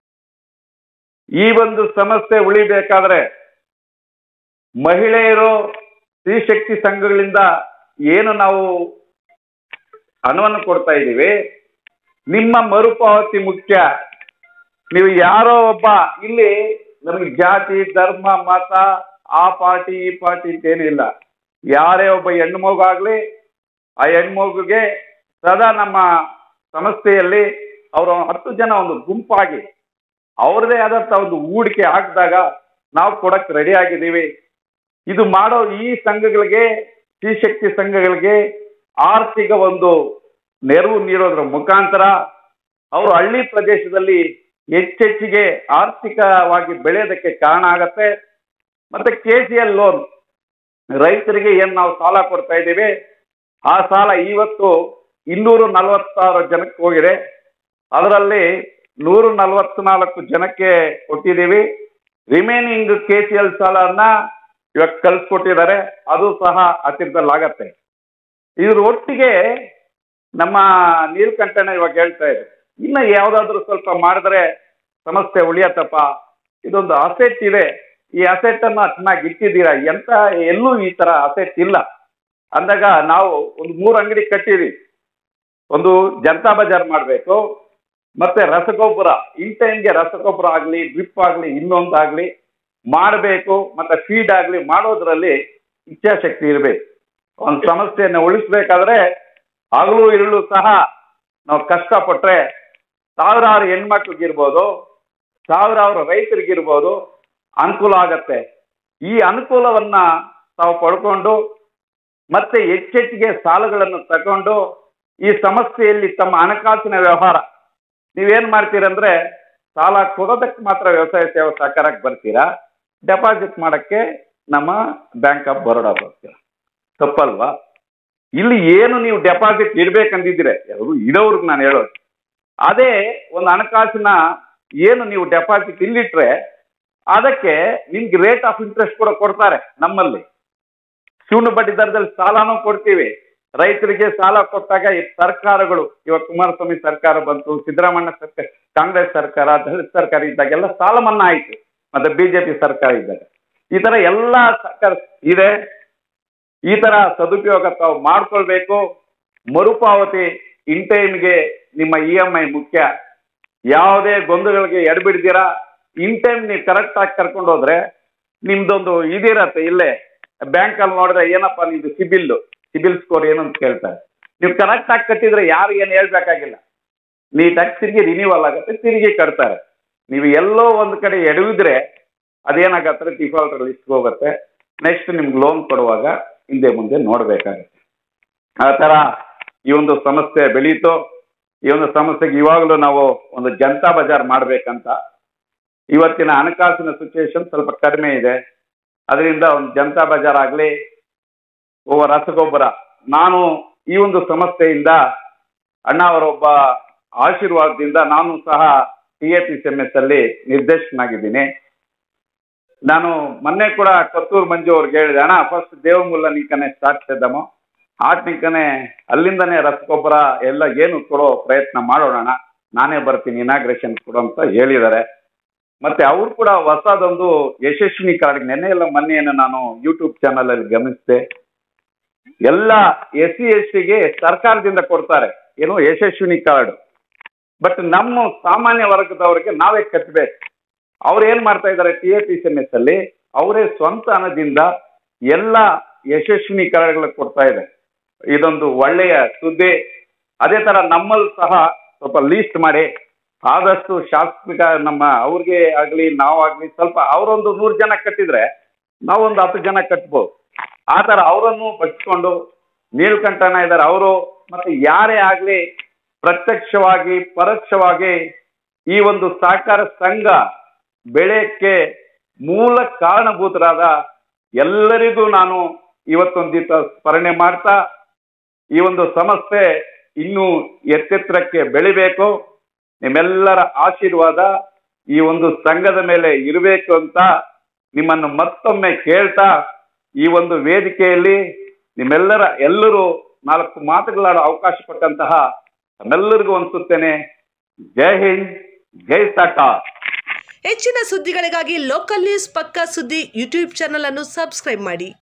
S5: ಈ ಒಂದು ಸಮಸ್ಯೆ ಉಳಿಬೇಕಾದ್ರೆ ಮಹಿಳೆಯರು ಸ್ತ್ರೀಶಕ್ತಿ ಸಂಘಗಳಿಂದ ಏನು ನಾವು ಹಣವನ್ನು ಕೊಡ್ತಾ ಇದ್ದೀವಿ ನಿಮ್ಮ ಮರುಪಾವತಿ ಮುಖ್ಯ ನೀವು ಯಾರೋ ಒಬ್ಬ ಇಲ್ಲಿ ನಮಗೆ ಜಾತಿ ಧರ್ಮ ಮತ ಆ ಪಾರ್ಟಿ ಈ ಪಾರ್ಟಿ ಅಂತ ಏನಿಲ್ಲ ಯಾರೇ ಒಬ್ಬ ಹೆಣ್ಣು ಮಗು ಆಗ್ಲಿ ಆ ಹೆಣ್ಮಗುಗೆ ಸದಾ ನಮ್ಮ ಸಂಸ್ಥೆಯಲ್ಲಿ ಅವರು ಹತ್ತು ಜನ ಒಂದು ಗುಂಪಾಗಿ ಅವ್ರದೇ ಆದಂತ ಒಂದು ಹೂಡಿಕೆ ಹಾಕಿದಾಗ ನಾವು ಕೊಡಕ್ ರೆಡಿ ಆಗಿದ್ದೀವಿ ಇದು ಮಾಡೋ ಈ ಸಂಘಗಳಿಗೆ ಸ್ತ್ರೀಶಕ್ತಿ ಸಂಘಗಳಿಗೆ ಆರ್ಥಿಕ ಒಂದು ನೆರವು ನೀಡೋದ್ರ ಮುಖಾಂತರ ಅವರು ಹಳ್ಳಿ ಪ್ರದೇಶದಲ್ಲಿ ಹೆಚ್ಚೆಚ್ಚಿಗೆ ಆರ್ಥಿಕವಾಗಿ ಬೆಳೆಯೋದಕ್ಕೆ ಕಾರಣ ಆಗತ್ತೆ ಮತ್ತೆ ಕೆ ಸಿ ಎಲ್ ಲೋನ್ ರೈತರಿಗೆ ಏನ್ ನಾವು ಸಾಲ ಕೊಡ್ತಾ ಇದ್ದೀವಿ ಆ ಸಾಲ ಇವತ್ತು ಇನ್ನೂರು ನಲವತ್ತಾರು ಜನಕ್ಕೆ ಹೋಗಿದೆ ಅದರಲ್ಲಿ ನೂರು ನಲವತ್ನಾಲ್ಕು ಜನಕ್ಕೆ ಕೊಟ್ಟಿದ್ದೀವಿ ರಿಮೈನಿಂಗ್ ಕೆ ಸಿ ಎಲ್ ಸಾಲನ ಇವಾಗ ಕಳ್ಸಿಕೊಟ್ಟಿದ್ದಾರೆ ಅದು ಸಹ ಹತ್ತಿರದಲ್ಲಾಗತ್ತೆ ಇದ್ರ ಒಟ್ಟಿಗೆ ನಮ್ಮ ನೀಲಕಂಠನ ಇವಾಗ ಹೇಳ್ತಾ ಇದೆ ಇನ್ನು ಯಾವ್ದಾದ್ರು ಸ್ವಲ್ಪ ಮಾಡಿದ್ರೆ ಸಮಸ್ಯೆ ಉಳಿಯತ್ತಪ್ಪ ಇದೊಂದು ಅಸೆಟ್ ಇದೆ ಈ ಅಸೆಟ್ ಅನ್ನ ಚೆನ್ನಾಗಿ ಇಟ್ಟಿದ್ದೀರಾ ಎಂತ ಎಲ್ಲೂ ಈ ತರ ಅಸೆಟ್ ಇಲ್ಲ ಅಂದಾಗ ನಾವು ಒಂದು ಮೂರು ಅಂಗಡಿ ಕಟ್ಟಿದೀವಿ ಒಂದು ಜನತಾ ಬಜಾರ್ ಮಾಡಬೇಕು ಮತ್ತೆ ರಸಗೊಬ್ಬರ ಇನ್ ಟೈಮ್ಗೆ ರಸಗೊಬ್ಬರ ಆಗ್ಲಿ ಡ್ರಿಪ್ ಆಗ್ಲಿ ಇನ್ನೊಂದಾಗ್ಲಿ ಮಾಡಬೇಕು ಮತ್ತೆ ಫೀಡ್ ಆಗ್ಲಿ ಮಾಡೋದ್ರಲ್ಲಿ ಇಚ್ಛಾಶಕ್ತಿ ಇರಬೇಕು ಒಂದು ಸಮಸ್ಯೆಯನ್ನು ಉಳಿಸ್ಬೇಕಾದ್ರೆ ಹಗಲು ಇರುಳು ಸಹ ನಾವು ಕಷ್ಟಪಟ್ರೆ ಸಾವಿರಾರು ಹೆಣ್ಮಕ್ಳಿಗಿರ್ಬೋದು ಸಾವಿರಾರು ರೈತರಿಗಿರ್ಬೋದು ಅನುಕೂಲ ಆಗತ್ತೆ ಈ ಅನುಕೂಲವನ್ನ ತಾವು ಪಡ್ಕೊಂಡು ಮತ್ತೆ ಹೆಚ್ಚೆಚ್ಚಿಗೆ ಸಾಲಗಳನ್ನು ತಗೊಂಡು ಈ ಸಮಸ್ಯೆಯಲ್ಲಿ ತಮ್ಮ ಹಣಕಾಸಿನ ವ್ಯವಹಾರ ನೀವೇನ್ ಮಾಡ್ತೀರಂದ್ರೆ ಸಾಲ ಕೊಡೋದಕ್ಕೆ ಮಾತ್ರ ವ್ಯವಸಾಯ ಸೇವಾ ಸಹಕಾರಕ್ಕೆ ಬರ್ತೀರಾ ಡೆಪಾಸಿಟ್ ಮಾಡಕ್ಕೆ ನಮ್ಮ ಬ್ಯಾಂಕ್ ಆಫ್ ಬರೋಡಾ ಬರ್ತೀರಾ ತಪ್ಪಲ್ವಾ ಇಲ್ಲಿ ಏನು ನೀವು ಡೆಪಾಸಿಟ್ ಇಡ್ಬೇಕಂದಿದ್ರೆ ಯಾವುದು ಇಡೋರ್ಗೆ ನಾನು ಹೇಳೋದು ಅದೇ ಒಂದು ಹಣಕಾಸಿನ ಏನು ನೀವು ಡೆಪಾಸಿಟ್ ಇಲ್ಲಿಟ್ರೆ ಅದಕ್ಕೆ ನಿಮ್ಗೆ ರೇಟ್ ಆಫ್ ಇಂಟ್ರೆಸ್ಟ್ ಕೂಡ ಕೊಡ್ತಾರೆ ನಮ್ಮಲ್ಲಿ ಶೂನ್ಯ ಬಡ್ಡಿ ದರದಲ್ಲಿ ಸಾಲನೂ ಕೊಡ್ತೀವಿ ರೈತರಿಗೆ ಸಾಲ ಕೊಟ್ಟಾಗ ಈ ಸರ್ಕಾರಗಳು ಇವಾಗ ಕುಮಾರಸ್ವಾಮಿ ಸರ್ಕಾರ ಬಂತು ಸಿದ್ದರಾಮಯ್ಯ ಸರ್ಕಾರ ಕಾಂಗ್ರೆಸ್ ಸರ್ಕಾರ ದಲಿತ ಸರ್ಕಾರ ಇದ್ದಾಗೆಲ್ಲ ಸಾಲ ಮನ್ನಾ ಆಯ್ತು ಮತ್ತೆ ಬಿಜೆಪಿ ಸರ್ಕಾರ ಇದ್ದಾಗ ಈ ತರ ಎಲ್ಲಾ ಸರ್ಕಾರ ಇದೆ ಈ ತರ ಸದುಪಯೋಗ ತಾವು ಮಾಡ್ಕೊಳ್ಬೇಕು ಮರುಪಾವತಿ ಇನ್ ಟೈಮ್ಗೆ ನಿಮ್ಮ ಇ ಎಂ ಐ ಮುಖ್ಯ ಯಾವುದೇ ಗೊಂದಲಗಳಿಗೆ ಎಡಬಿಡ್ತೀರಾ ಇನ್ ಟೈಮ್ ನೀವು ಕರೆಕ್ಟ್ ಆಗಿ ಕರ್ಕೊಂಡು ಹೋದ್ರೆ ನಿಮ್ದೊಂದು ಇದಿರತ್ತೆ ಇಲ್ಲೇ ಬ್ಯಾಂಕ್ ಅಲ್ಲಿ ನೋಡಿದ್ರೆ ಏನಪ್ಪ ನಿಮ್ದು ಸಿಬಿಲ್ ಸಿಬಿಲ್ ಸ್ಕೋರ್ ಏನು ಅಂತ ಕೇಳ್ತಾರೆ ನೀವು ಕರೆಕ್ಟ್ ಆಗಿ ಕಟ್ಟಿದ್ರೆ ಯಾರು ಏನು ಹೇಳ್ಬೇಕಾಗಿಲ್ಲ ನೀಟಾಗಿ ತಿರುಗಿ ರಿನ್ಯೂವಲ್ ಆಗುತ್ತೆ ತಿರುಗಿ ಕಟ್ತಾರೆ ನೀವು ಎಲ್ಲೋ ಒಂದು ಕಡೆ ಎಡವಿದ್ರೆ ಅದೇನಾಗತ್ತೆ ಡಿಫಾಲ್ಟ್ ಲಿಸ್ಟ್ ಹೋಗುತ್ತೆ ನೆಕ್ಸ್ಟ್ ನಿಮ್ಗೆ ಲೋನ್ ಕೊಡುವಾಗ ಹಿಂದೆ ಮುಂದೆ ನೋಡ್ಬೇಕಾಗತ್ತೆ ಆ ತರ ಈ ಒಂದು ಸಮಸ್ಯೆ ಬೆಳೀತು ಈ ಒಂದು ಸಮಸ್ಯೆಗೆ ಇವಾಗಲೂ ನಾವು ಒಂದು ಜನತಾ ಬಜಾರ್ ಮಾಡ್ಬೇಕಂತ ಇವತ್ತಿನ ಹಣಕಾಸಿನ ಸಿಚುವೇಶನ್ ಸ್ವಲ್ಪ ಕಡಿಮೆ ಇದೆ ಅದರಿಂದ ಒಂದು ಜನತಾ ಬಜಾರ್ ಆಗಲಿ ಓ ರಸಗೊಬ್ಬರ ನಾನು ಈ ಒಂದು ಸಮಸ್ಯೆಯಿಂದ ಅಣ್ಣ ಅವರೊಬ್ಬ ಆಶೀರ್ವಾದದಿಂದ ನಾನು ಸಹ T A P C M S ಅಲ್ಲಿ ನಿರ್ದೇಶಕನಾಗಿದ್ದೀನಿ ನಾನು ಮೊನ್ನೆ ಕೂಡ ಕತ್ತೂರು ಮಂಜು ಅವ್ರಿಗೆ ಹೇಳಿದೆ ಅಣ್ಣ ಫಸ್ಟ್ ದೇವಮೂಲ ನಿಂಕನೆ ಸ್ಟಾರ್ಟ್ చేద్దాము ಆಟ್ ನಿಂಕನೆ ಅಲ್ಲಿಂದನೇ ರಸಗೊಬ್ಬರ ಎಲ್ಲ ಏನು ಕೊಡೋ ಪ್ರಯತ್ನ ಮಾಡೋಣ ಅಣ್ಣ. ನಾನೇ ಬರ್ತೀನಿ ಇನಾಗ್ರೇಷನ್ ಕೊಡು ಅಂತ ಹೇಳಿದ್ದಾರೆ ಮತ್ತೆ ಅವ್ರು ಕೂಡ ಹೊಸದೊಂದು ಯಶಸ್ವಿನಿ ಕಾರ್ಡ್ ನೆನ್ನೆ ಎಲ್ಲ ಮೊನ್ನೆಯನ್ನು ನಾನು ಯೂಟ್ಯೂಬ್ ಚಾನಲ್ ಅಲ್ಲಿ ಗಮನಿಸಿದೆ ಎಲ್ಲ ಎಸ್ ಸಿ ಎಸ್ ಟಿಗೆ ಸರ್ಕಾರದಿಂದ ಕೊಡ್ತಾರೆ ಏನು ಯಶಸ್ವಿನಿ ಕಾರ್ಡ್ ಬಟ್ ನಮ್ಮ ಸಾಮಾನ್ಯ ವರ್ಗದವರಿಗೆ ನಾವೇ ಕಟ್ಟಬೇಕು ಅವ್ರು ಏನ್ ಮಾಡ್ತಾ ಇದ್ದಾರೆ T A P C M S ಅಲ್ಲಿ ಅವರೇ ಸ್ವಂತ ಹಣದಿಂದ ಎಲ್ಲ ಯಶಸ್ವಿನಿ ಕಾರ್ಡ್ಗಳು ಕೊಡ್ತಾ ಇದೆ ಇದೊಂದು ಒಳ್ಳೆಯ ಸುದ್ದಿ ಅದೇ ತರ ನಮ್ಮಲ್ಲಿ ಸಹ ಸ್ವಲ್ಪ ಲೀಸ್ಟ್ ಮಾಡಿ ಆದಷ್ಟು ಶಾಸಕ ನಮ್ಮ ಅವ್ರಿಗೆ ಆಗ್ಲಿ ನಾವಾಗ್ಲಿ ಸ್ವಲ್ಪ ಅವರೊಂದು ನೂರು ಜನ ಕಟ್ಟಿದ್ರೆ ನಾವೊಂದು ಹತ್ತು ಜನ ಕಟ್ಬೋದು ಆ ತರ ಅವರನ್ನು ಬಚ್ಕೊಂಡು ನೀಲ್ಕಂಠನ ಇದ್ದಾರೆ ಅವರು ಮತ್ತೆ ಯಾರೇ ಆಗ್ಲಿ ಪ್ರತ್ಯಕ್ಷವಾಗಿ ಪರೋಕ್ಷವಾಗಿ ಈ ಒಂದು ಸಹಕಾರ ಸಂಘ ಬೆಳೆಯಕ್ಕೆ ಮೂಲ ಕಾರಣಭೂತರಾದ ಎಲ್ಲರಿಗೂ ನಾನು ಇವತ್ತೊಂದಿತ ಸ್ಮರಣೆ ಮಾಡ್ತಾ ಈ ಒಂದು ಸಮಸ್ಯೆ ಇನ್ನೂ ಎತ್ತೆತ್ತರಕ್ಕೆ ಬೆಳಿಬೇಕು ನಿಮ್ಮೆಲ್ಲರ ಆಶೀರ್ವಾದ ಈ ಒಂದು ಸಂಘದ ಮೇಲೆ ಇರಬೇಕು ಅಂತ ನಿಮ್ಮನ್ನು ಮತ್ತೊಮ್ಮೆ ಕೇಳ್ತಾ ಈ ಒಂದು ವೇದಿಕೆಯಲ್ಲಿ ನಿಮ್ಮೆಲ್ಲರ ಎಲ್ಲರೂ ನಾಲ್ಕು ಮಾತುಗಳಾಡೋ ಅವಕಾಶ ಕೊಟ್ಟಂತಹ ನಮ್ಮೆಲ್ಲರಿಗೂ ಅನ್ಸುತ್ತೇನೆ ಜೈ ಹಿಂದ್ ಜೈ ಸಾಕಾರ್
S6: ಹೆಚ್ಚಿನ ಸುದ್ದಿಗಳಿಗಾಗಿ ಲೋಕಲ್ ನ್ಯೂಸ್ ಪಕ್ಕಾ ಸುದ್ದಿ ಯೂಟ್ಯೂಬ್ ಚಾನಲ್ ಅನ್ನು ಸಬ್ಸ್ಕ್ರೈಬ್ ಮಾಡಿ